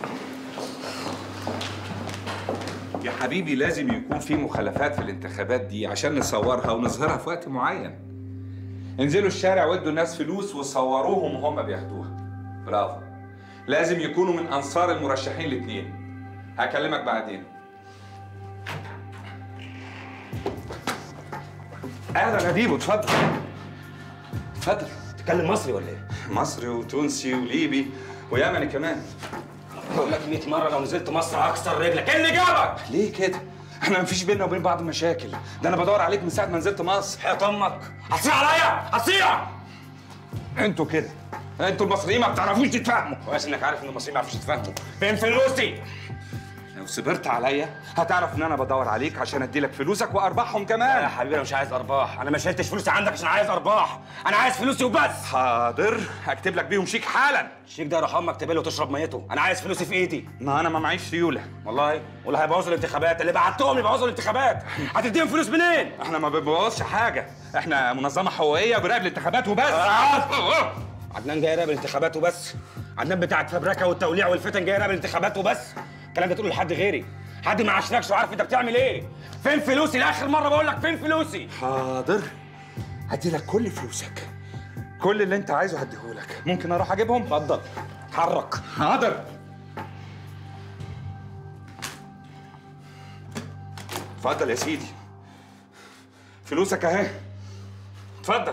يا حبيبي لازم يكون في مخالفات في الانتخابات دي عشان نصورها ونظهرها في وقت معين انزلوا الشارع وادوا الناس فلوس وصوروهم وهم بياخدوها برافو لازم يكونوا من انصار المرشحين الاثنين هكلمك بعدين اهلا يا ديبو اتفضل اتفضل تتكلم مصري ولا ايه؟ مصري وتونسي وليبي ويمني كمان بقول لك 100 مره لو نزلت مصر هكسر رجلك ايه اللي جابك؟ ليه كده؟ احنا مفيش بينا وبين بعض مشاكل ده انا بدور عليك من ساعه ما نزلت مصر حياة امك هتصيع عليا هتصيع انتوا كده انتوا المصريين ما بتعرفوش تتفاهموا كويس انك عارف ان المصريين ما بيعرفوش يتفاهموا فين فلوسي لو صبرت عليا هتعرف ان انا بدور عليك عشان ادي لك فلوسك وارباحهم كمان يا حبيبي انا مش عايز ارباح انا ما شلتش فلوسي عندك عشان عايز ارباح انا عايز فلوسي وبس حاضر هكتب لك بيهم شيك حالا الشيك ده روح امك تبله وتشرب ميته انا عايز فلوسي في ايدي ما انا ما معيش سيوله والله والله هيبوظوا الانتخابات اللي بعتهم يبوظوا الانتخابات هتديهم فلوس منين احنا ما بنبوظش حاجه احنا منظمه حقوقيه براقب الانتخابات وبس عدنان جاي يراقب الانتخابات وبس عدنان بتاع الفبركه والتوليع والفتن جاي يراقب الانتخابات وبس الكلام ده تقوله لحد غيري حد ما عشركش وعارف انت بتعمل ايه فين فلوسي لاخر مره بقول لك فين فلوسي حاضر هدي لك كل فلوسك كل اللي انت عايزه هديهولك ممكن اروح اجيبهم اتفضل اتحرك حاضر اتفضل يا سيدي فلوسك اهي اتفضل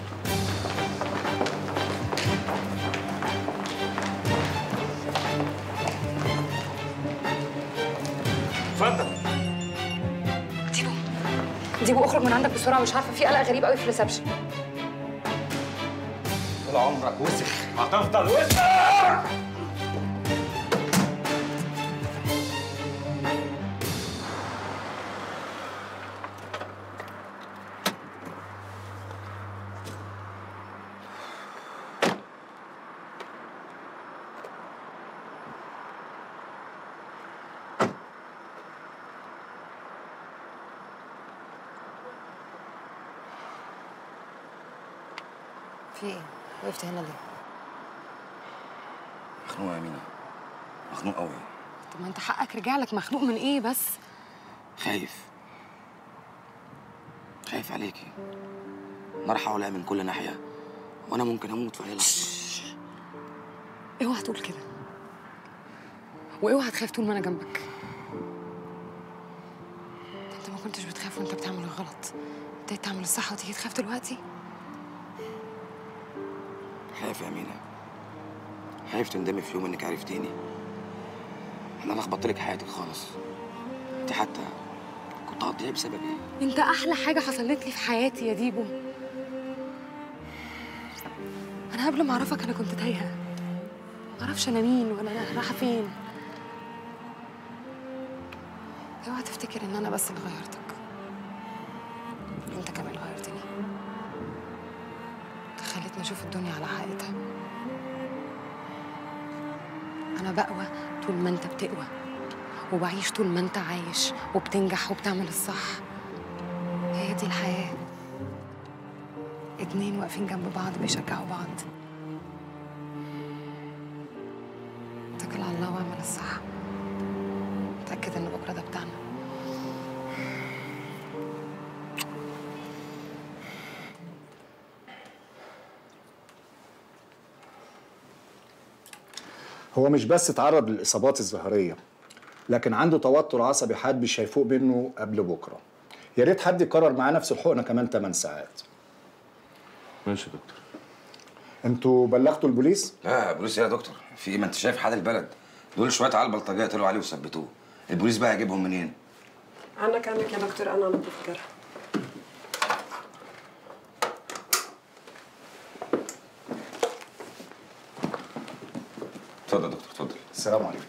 اتفضل ديبو ديبو اخرج من عندك بسرعه مش عارفه في قلق غريب قوي في الريسبشن طول عمرك وسخ هتفضل وسخ في ايه وقفت هنا ليه مخنوق يا أمينة مخنوق قوي طب ما انت حقك رجع لك مخنوق من ايه بس خايف خايف عليكي نار حواليا من كل ناحية وأنا ممكن أموت في أي لحظة اوعى تقول كده واوعى تخاف طول ما انا جنبك ده انت ما كنتش بتخاف وانت بتعمل الغلط ابتديت تعمل الصح وتيجي تخاف دلوقتي خايف يا أمينة خايف تندمي في يوم إنك عرفتيني أنا لخبطت لك حياتك خالص أنت حتى كنت هتضيعي بسببي انت احلى حاجه حصلت لي في حياتي يا ديبو انا قبل ما اعرفك انا كنت تايهه ما اعرفش انا مين ولا انا رايحه فين اوعى تفتكر ان انا بس اللي غيرتك انت كمان غيرتني انت خلتني اشوف الدنيا على حقيقتها انا بقوى طول ما انت بتقوى وبعيش طول ما انت عايش وبتنجح وبتعمل الصح هي دي الحياة اتنين واقفين جنب بعض بيشجعوا بعض اتكل على الله واعمل الصح متأكد ان بكرة ده بتاعنا هو مش بس اتعرض للإصابات الظاهرية لكن عنده توتر عصبي حاد مش هيفوق منه قبل بكرة يا ريت حد يكرر معاه نفس الحقنة كمان 8 ساعات ماشي يا دكتور انتوا بلغتوا البوليس؟ لا بوليس إيه يا دكتور في إيه ما أنت شايف حال البلد دول شوية عيال بلطجية طلعوا عليه وثبتوه البوليس بقى هيجيبهم منين؟ عنك عنك يا دكتور انا نضيف الجرح اتفضل يا دكتور اتفضل السلام عليكم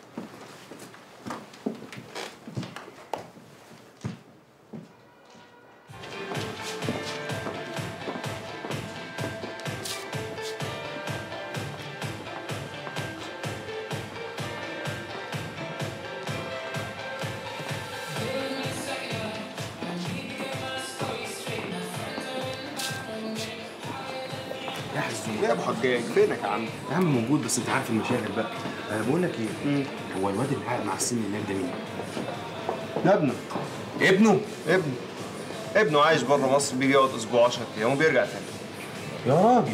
يا حزين يا ابو حجاج فينك يا عم؟ يا عم موجود بس انت عارف المشاغل بقى أه بقول لك ايه؟ هو الواد اللي قاعد مع السن هناك ده مين؟ ده ابنه ابنه؟ ابنه ابنه عايش بره مصر بيجي يقعد اسبوع 10 ايام وبيرجع تاني يا راجل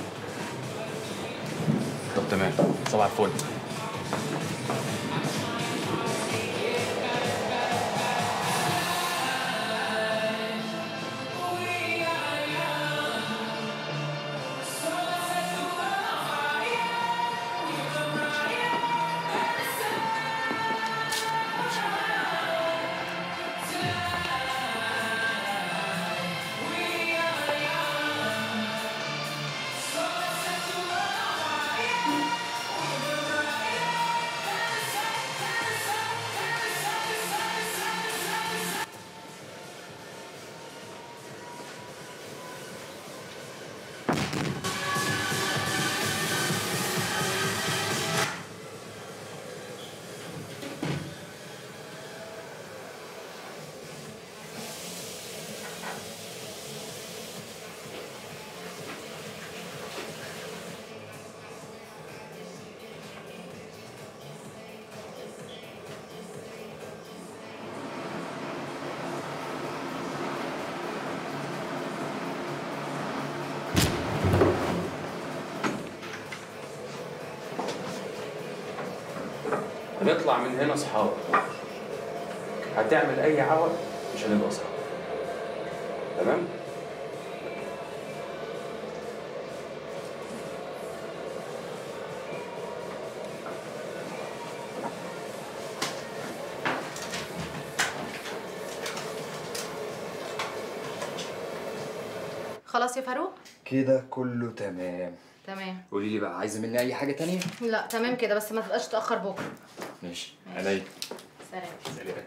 طب تمام صباح الفل هنطلع من هنا اصحاب هتعمل اي عوض مش هنبقى اصحاب تمام خلاص يا فاروق كده كله تمام تمام قولي لي بقى عايزه مني اي حاجه تانية لا تمام كده بس ما تبقاش تاخر بكره ماشي عينيا سلام سلام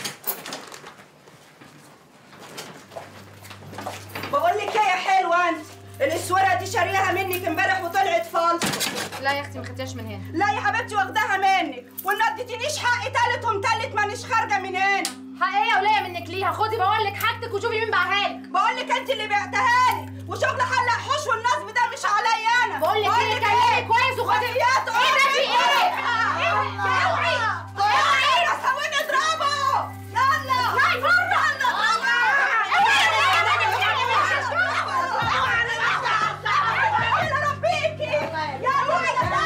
بقول لك ايه يا حلوه انت الاسوره دي شاريها منك امبارح وطلعت فالص لا يا اختي ما خدتيهاش من هنا لا يا حبيبتي واخداها منك وما اديتنيش حقي تالت ومتلت مانيش خارجه من هنا حق ايه يا وليه منك ليها خدي بقول لك حاجتك وشوفي مين باعها لك بقول لك انت اللي بعتها لي وشغل حلق حوش والنصب ده مش عليا انا بقول لك ايه كلامي كويس وخدي ايه ده في ايه؟ اوعي اوعي يا سوين اضربه يلا لا يفرق يلا ربيكي يلا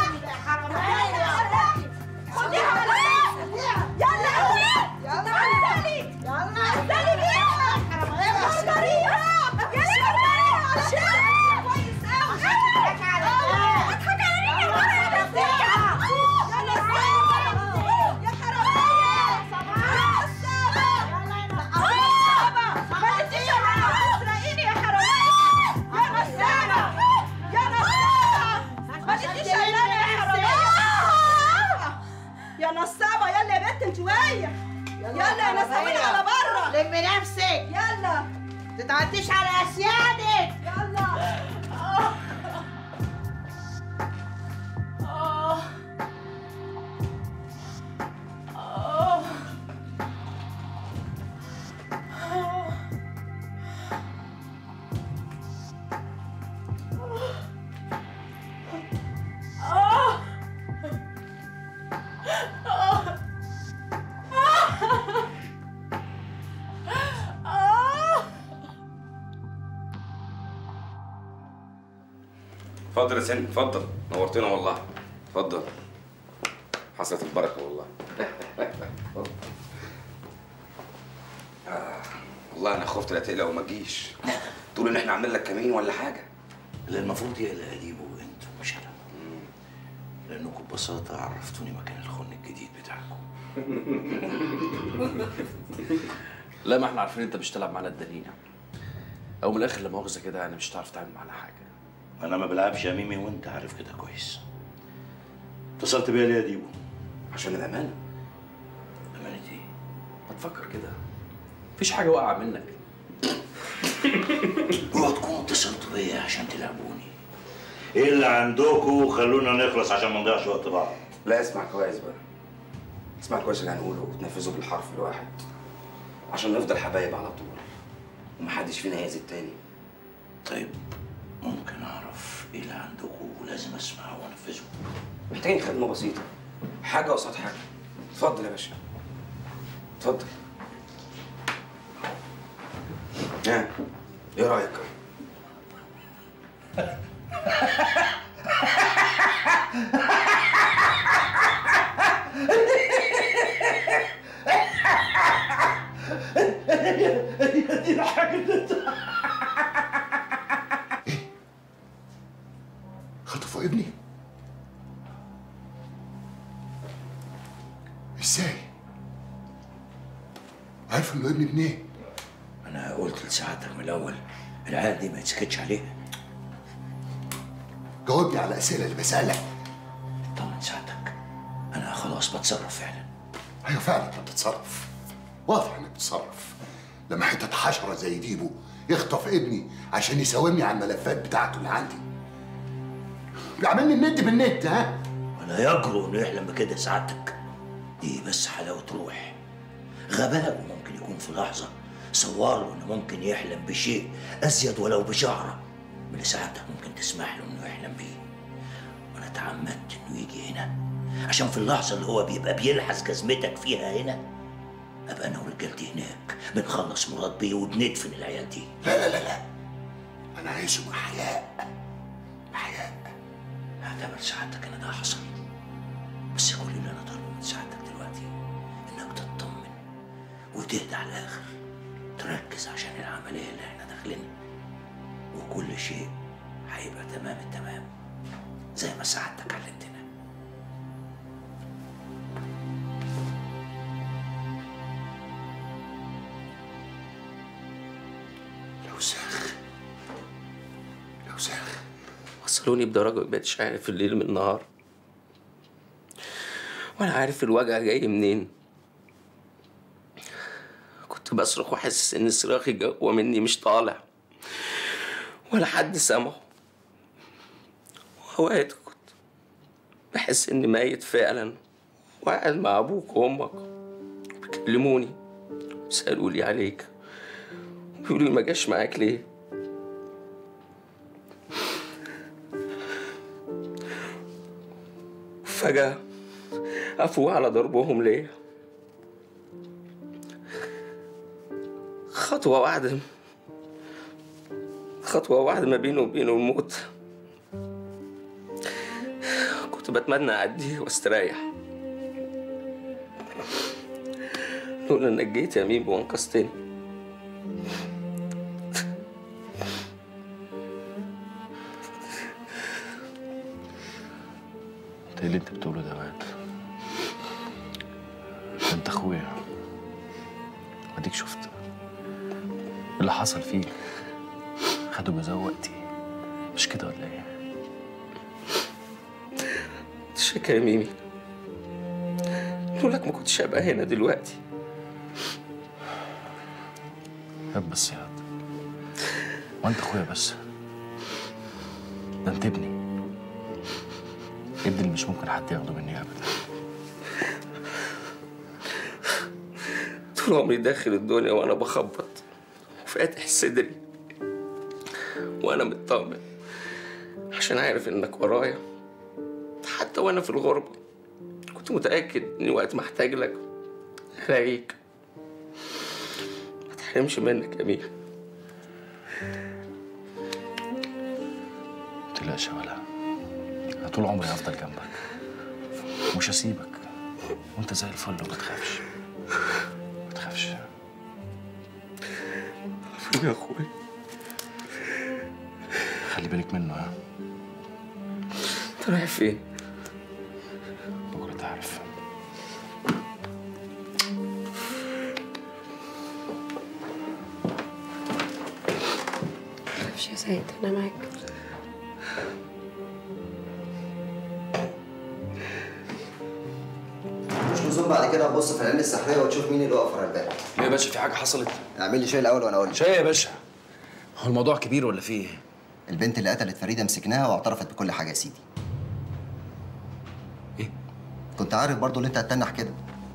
خديها يلا يلا عسلي عسلي بيها شربريها يا شربريها علشان كويس قوي اضحك عليا يا نسيها يا نسيها يا حرامية يا نسابة ما تديش تسرقيني يا حرامية يا نسابة يا نسابة ما تديش علانة يا حرامية يا نصابة يلا يا بنت انت ويا يلا يا نساوين على بره لمي نفسك يلا تتعديش على اسيادك يلا آه. آه. آه. آه. آه. آه. اتفضل يا سن اتفضل نورتنا والله اتفضل حصلت البركه والله اتفضل. آه. والله انا خفت لا تقلق وما تجيش تقول ان احنا عاملين لك كمين ولا حاجه اللي المفروض يقلق قريبه انتوا مش انا لانكم ببساطه عرفتوني مكان الخن الجديد بتاعكم لا ما احنا عارفين انت مش تلعب معانا الدنيا او من الاخر لا مؤاخذه كده يعني مش هتعرف تعمل معانا حاجه انا ما بلعبش يا ميمي وانت عارف كده كويس اتصلت بيا ليه يا ديبو عشان الامانه امانه ايه ما تفكر كده مفيش حاجه واقعه منك اوعوا تكونوا اتصلتوا بيا عشان تلعبوني ايه اللي عندكم خلونا نخلص عشان ما نضيعش وقت بعض لا اسمع كويس بقى اسمع كويس اللي هنقوله وتنفذه بالحرف الواحد عشان نفضل حبايب على طول ومحدش فينا يأذي التاني طيب ممكن اعرف ايه اللي عندكم ولازم اسمعه وانفذه محتاجين خدمه بسيطه حاجه قصاد حاجه اتفضل يا باشا اتفضل ها ايه رايك دي الحاجة خطفوا ابني ازاي عارف انه ابني منين انا قلت لسعادتك من الاول العيال دي ما يتسكتش عليها جاوبني على الاسئله اللي بسالك طمن سعادتك انا خلاص بتصرف فعلا ايوه فعلا انت بتتصرف واضح انك بتتصرف لما حته حشره زي ديبو يخطف ابني عشان يساومني على الملفات بتاعته اللي عندي بيعملني الند بالند ها ولا يجرؤ انه يحلم بكده سعادتك دي بس حلاوه روح غباء ممكن يكون في لحظه صور له انه ممكن يحلم بشيء ازيد ولو بشعره من اللي سعادتك ممكن تسمح له انه يحلم بيه وانا تعمدت انه يجي هنا عشان في اللحظه اللي هو بيبقى بيلحس جزمتك فيها هنا ابقى انا ورجالتي هناك بنخلص مراد بيه وبندفن العيال دي لا لا لا لا انا عايزه مع حياء اعتبر سعادتك ان ده حصل بس كل اللي انا طالبه من سعادتك دلوقتي تطمن وتهدى على الاخر تركز عشان العمليه اللي احنا داخلينها وكل شيء هيبقى تمام التمام زي ما سعادتك علمتنا لو ساخ لو ساخ وصلوني بدرجة ما بقتش عارف الليل من النهار ولا عارف الوجع جاي منين كنت بصرخ وحاسس ان صراخي جوا مني مش طالع ولا حد سامعه وأوقات كنت بحس اني ميت فعلا وقاعد مع ابوك وامك بيكلموني سألوا لي عليك بيقولوا لي ما جاش معاك ليه فجأة أفوق على ضربهم ليا خطوة واحدة خطوة واحدة ما بينه وبينه الموت كنت بتمنى أعديه واستريح لولا إنك جيت يا ميم وانقذتني انت ايه اللي انت بتقوله ده مات انت اخويا اديك شفت اللي حصل فيك خدوا جزاه وقتي مش كده ولا ايه تشكى يا ميمي لولاك ما كنتش هبقى هنا دلوقتي هات بس يا هاد وانت اخويا بس ده انت ابني ابني اللي مش ممكن حد ياخده مني ابدا طول عمري داخل الدنيا وانا بخبط وفاتح صدري وانا مطمن عشان عارف انك ورايا حتى وانا في الغربة كنت متأكد اني وقت ما احتاج لك هلاقيك ما تحرمش منك يا مير متقلقش يا ولا أنا طول عمري هفضل جنبك مش هسيبك وانت زي الفل وما تخافش ما تخافش يا اخويا خلي بالك منه ها انت رايح فين؟ بكره تعرف تخافش يا سيد انا معاك مش لزوم بعد كده تبص في العين السحريه وتشوف مين اللي واقف ورا الباب ليه يا باشا في حاجه حصلت اعمل لي شاي الاول وانا اقول لك شاي يا باشا هو الموضوع كبير ولا فيه ايه البنت اللي قتلت فريده مسكناها واعترفت بكل حاجه يا سيدي ايه كنت عارف برضو ان انت هتتنح كده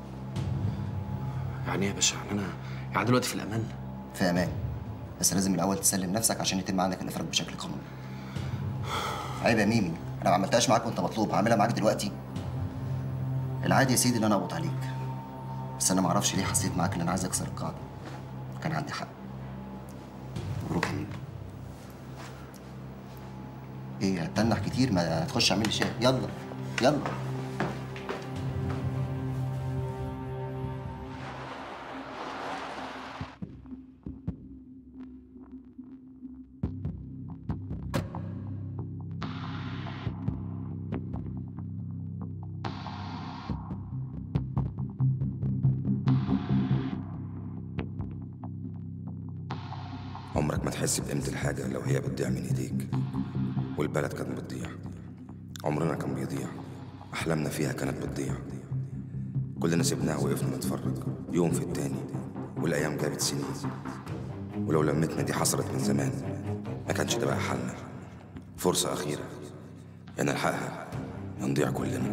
يعني ايه يا باشا يعني انا يعني دلوقتي في الامان في امان بس لازم الاول تسلم نفسك عشان يتم عندك الافراج بشكل قانوني عيب يا ميمي انا ما عملتهاش معاك وانت مطلوب هعملها معاك دلوقتي العادي يا سيدي ان انا اقبض عليك بس انا ما اعرفش ليه حسيت معاك ان انا عايز اكسر القاعده كان عندي حق مبروك يا ميمي ايه هتنح كتير ما تخش اعمل لي شاي يلا يلا عمرك ما تحس بقيمة الحاجة لو هي بتضيع من ايديك والبلد كانت بتضيع عمرنا كان بيضيع أحلامنا فيها كانت بتضيع كلنا سيبناها وقفنا نتفرج يوم في التاني والأيام جابت سنين ولو لمتنا دي حصلت من زمان ما كانش ده بقى حالنا فرصة أخيرة يا نلحقها يا نضيع كلنا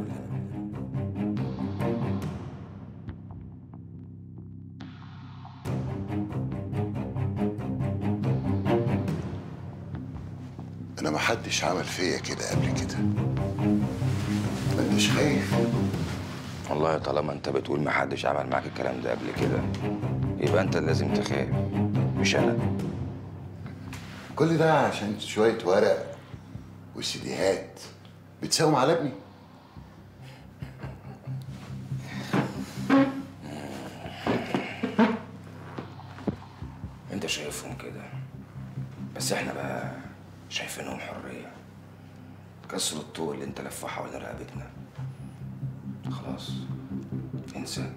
انا ما حدش عمل فيا كده قبل كده ما انت مش خايف والله طالما انت بتقول ما حدش عمل معاك الكلام ده قبل كده يبقى انت اللي لازم تخاف مش انا كل ده عشان شويه ورق وسيديهات بتساوم على ابني انت شايفهم كده بس احنا بقى شايفينهم حرية كسروا الطوق اللي انت لفه حوالين رقبتنا خلاص انسى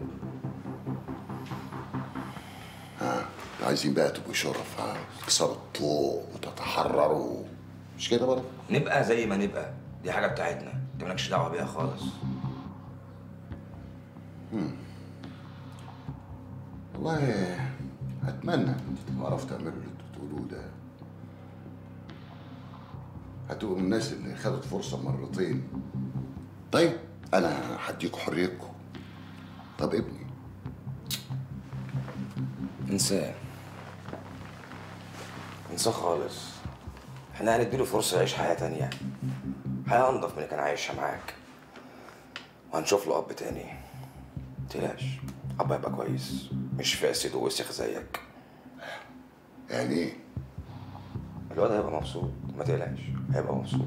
ها عايزين بقى تبقوا شرف ها تكسروا الطوق وتتحرروا مش كده برضه؟ نبقى زي ما نبقى دي حاجة بتاعتنا انت مالكش دعوة بيها خالص مم. والله اتمنى تعرفوا تعملوا اللي انتوا بتقولوه ده هتبقوا من الناس اللي خدت فرصه مرتين طيب انا هديكوا حريتكم طب ابني انساه انساه خالص احنا هنديله فرصة يعيش حياة تانية حياة أنضف من اللي كان عايشها معاك وهنشوف له أب تاني متقلقش أب هيبقى كويس مش فاسد ووسخ زيك يعني ايه؟ الواد هيبقى مبسوط ما تقلقش هيبقى مبسوط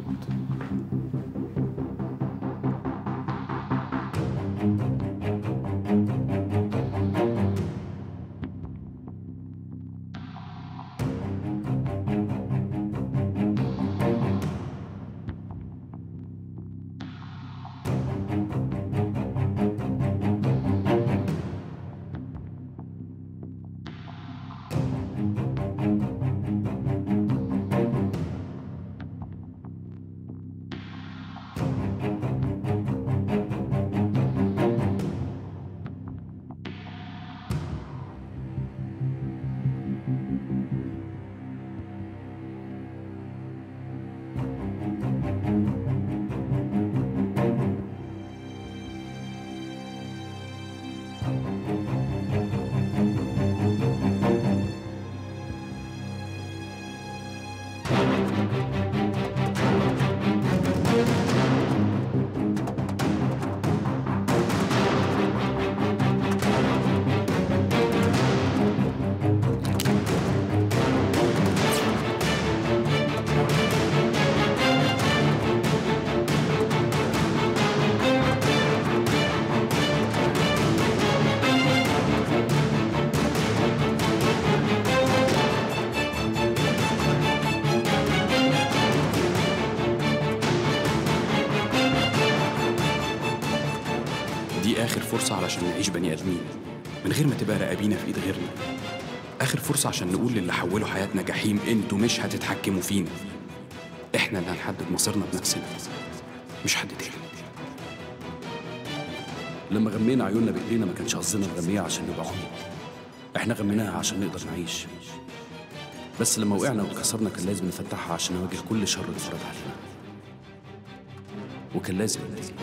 دي آخر فرصة علشان نعيش بني آدمين من غير ما تبقى رقابينا في إيد غيرنا آخر فرصة عشان نقول للي حولوا حياتنا جحيم انتوا مش هتتحكموا فينا احنا اللي هنحدد مصيرنا بنفسنا مش حد تاني لما غمينا عيوننا بايدينا ما كانش قصدنا نغميها عشان نبقى عمي احنا غميناها عشان نقدر نعيش بس لما وقعنا واتكسرنا كان لازم نفتحها عشان نواجه كل شر اتفرض علينا وكان لازم ننتهي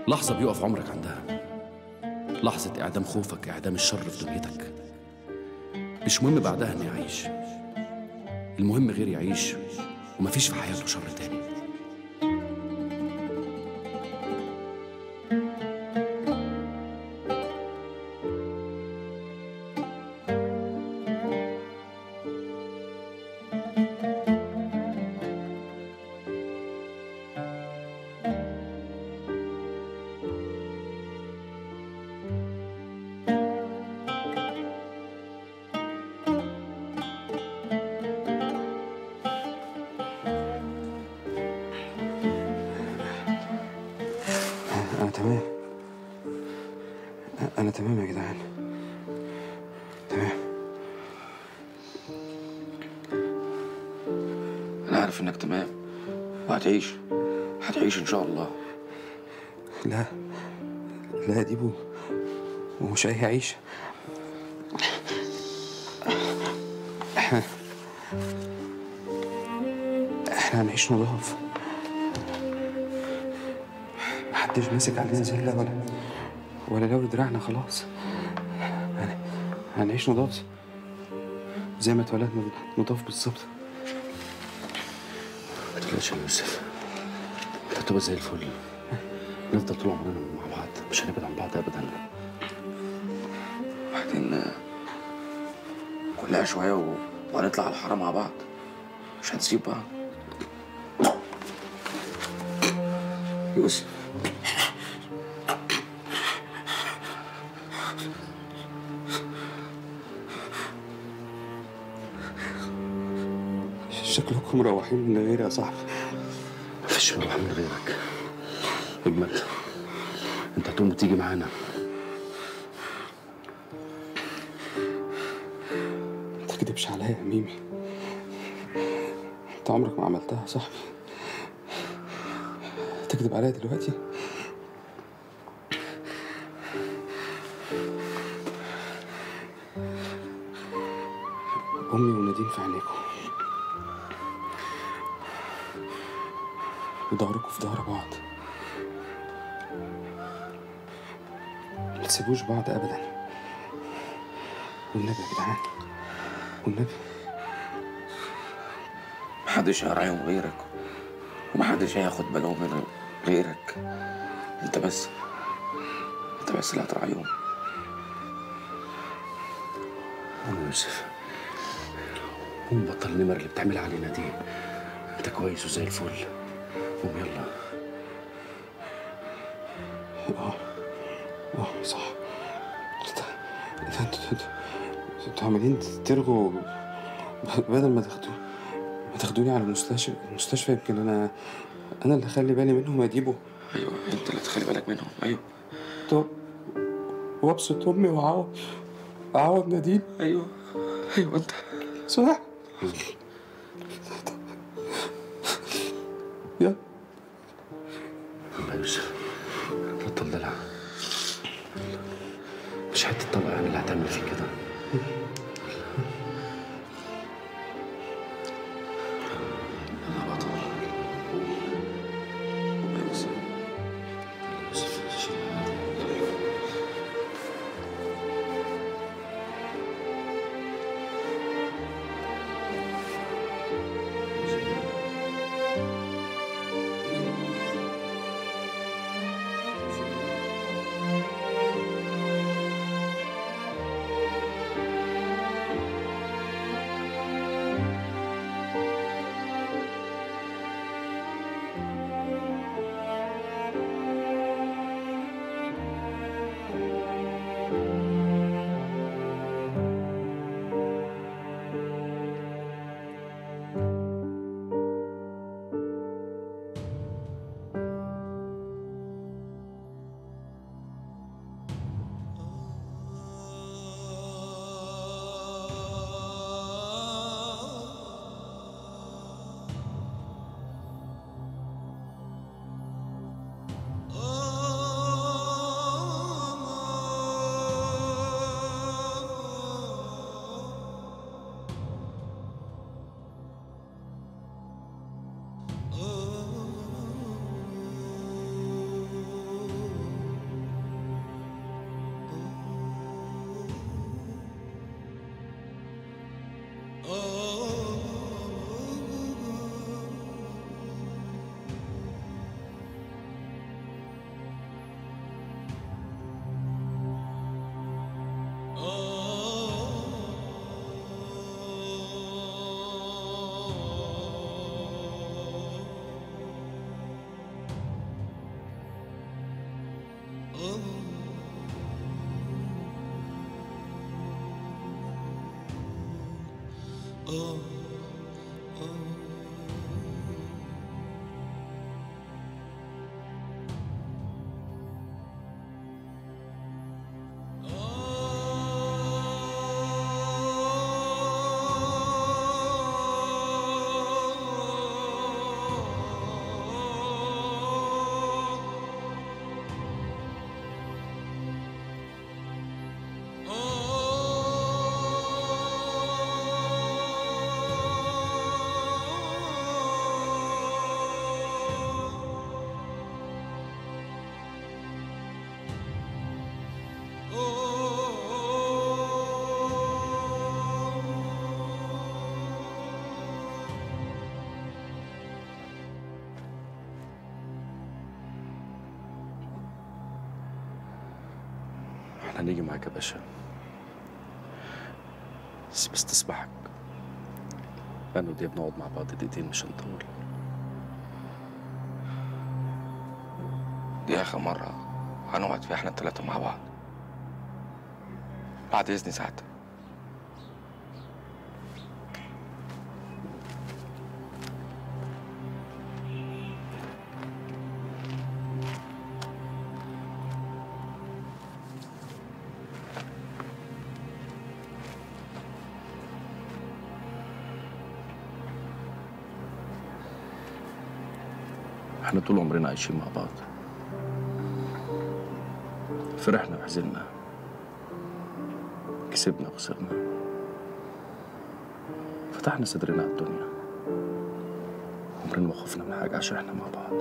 لحظة بيقف عمرك عندها لحظة إعدام خوفك إعدام الشر في دنيتك مش مهم بعدها إني أعيش المهم غيري يعيش ومفيش في حياته شر تاني أنا تمام أنا تمام يا جدعان تمام انا عارف انك تمام وهتعيش هتعيش ان شاء الله لا لا يا ديبو ومش أي عيش احنا احنا هنعيش نضاف محدش ماسك علينا زلة ولا ولا لو دراعنا خلاص هن- هنعيش نضاف زي ما اتولدنا نضاف بالظبط ما تقلقش يا يوسف انت هتبقى زي الفل نفضل طول عمرنا مع بعض مش هنبعد عن بعض ابدا وبعدين كلها شويه و... وهنطلع على الحاره مع بعض مش هنسيب بعض يوسف شكلكم مروحين من غيري يا صاحبي مفيش مروح من غيرك اجمل انت هتقوم وتيجي معانا ما تكدبش عليا يا ميمي انت عمرك ما عملتها يا صاحبي تكذب عليا دلوقتي امي ونادين في عينيكم وظهركم في ظهر بعض ما تسيبوش بعض ابدا والنبي يا جدعان والنبي محدش هيراعيهم غيرك ومحدش هياخد باله من غيرك انت بس انت بس اللي هتراعيهم قوم يوسف قوم بطل النمر اللي بتعملها علينا دي انت كويس وزي الفل قوم يلا اه اه صح انت انت انت انت انتوا عمالين ترغوا بدل ما تاخدوا ما تاخدوني على المستشفى المستشفى يمكن انا انا اللي اخلي بالي منهم اجيبه ايوه انت اللي تخلي بالك منهم ايوه طب وابسط امي واعوض اعوض نادين ايوه ايوه انت صح يلا يلا يا يوسف بطل دلع مش حته طلقه يعني اللي هتعمل فيك كده يلا بطل يا يوسف يلا يوسف شيل يا احنا هنيجي معاك يا باشا بس بستسمحك انا ودي بنقعد مع بعض دقيقتين مش هنطول دي آخر مرة هنقعد فيها احنا التلاتة مع بعض بعد إذن ساعتها احنا طول عمرنا عايشين مع بعض فرحنا وحزننا كسبنا وخسرنا فتحنا صدرنا على الدنيا عمرنا ما خفنا من حاجة عشان احنا مع بعض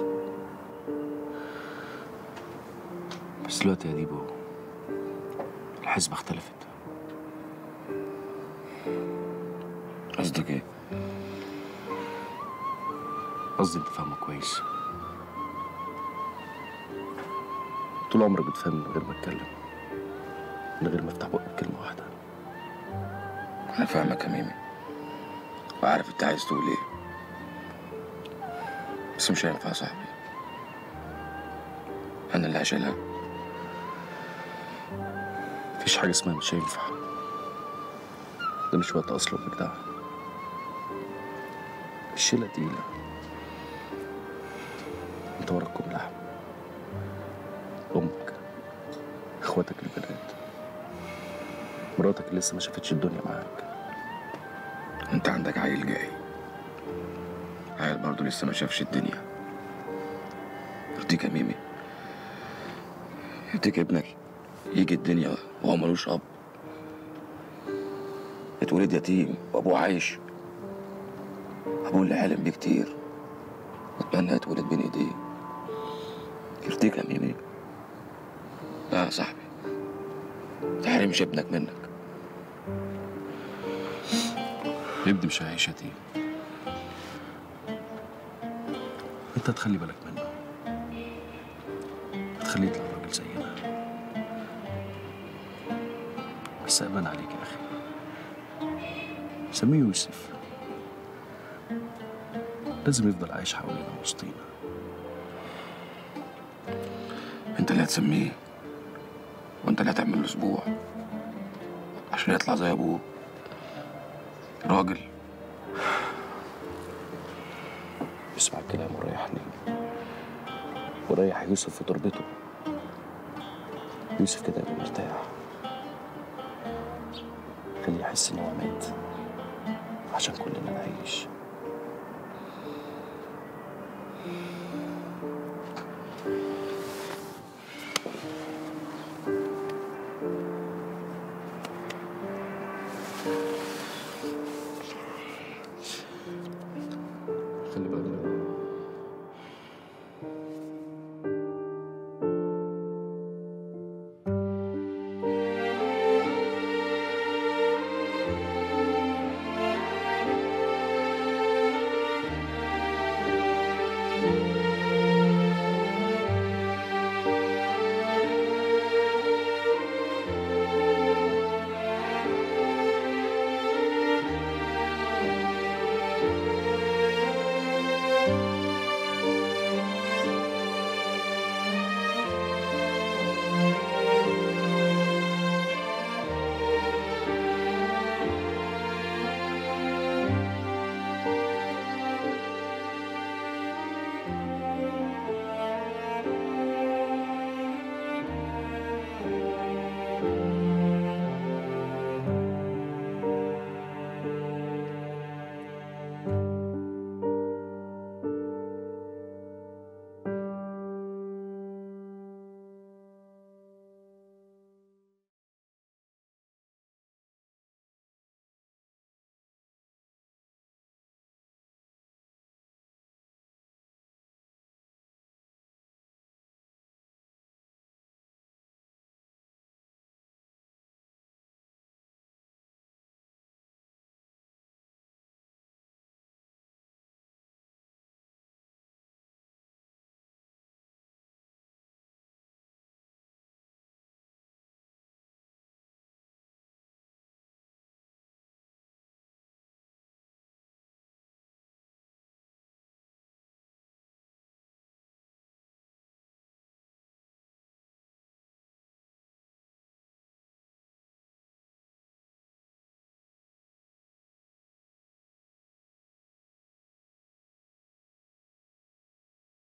بس دلوقتي يا ديبو الحسبة اختلفت قصدك ايه؟ قصدي انت فاهمه كويس طول عمرك بتفهم من غير ما اتكلم من غير ما افتح بقي بكلمه واحده أنا فاهمك يا ميمي وعارف أنت عايز تقول إيه بس مش هينفع يا صاحبي أنا اللي هشيلها مفيش حاجه اسمها مش هينفع ده مش وقت اصله بجدع الشيله تقيله انت وراك كوب لحم امك اخواتك البنات مراتك اللي لسه ما شافتش الدنيا معاك أنت عندك عيل جاي عيل برضه لسه ما شافش الدنيا يرضيك يا ميمي يرضيك ابنك يجي الدنيا وهو ملوش أب يتولد يتيم وأبوه عايش أبوه اللي حلم بيه كتير وأتمنى يتولد بين إيديه يرضيك يا ميمي لا يا صاحبي تحرمش ابنك منك ابني مش هيعيش يتيم انت تخلي بالك منه تخليه يطلع راجل زينا بس أمان عليك يا أخي سميه يوسف لازم يفضل عايش حوالينا وسطينا انت اللي هتسميه وانت اللي هتعمل له اسبوع عشان يطلع زي ابوه راجل اسمع الكلام وريحني وريح يوسف في تربته يوسف كده يبقى مرتاح خليه يحس ان هو مات عشان كلنا نعيش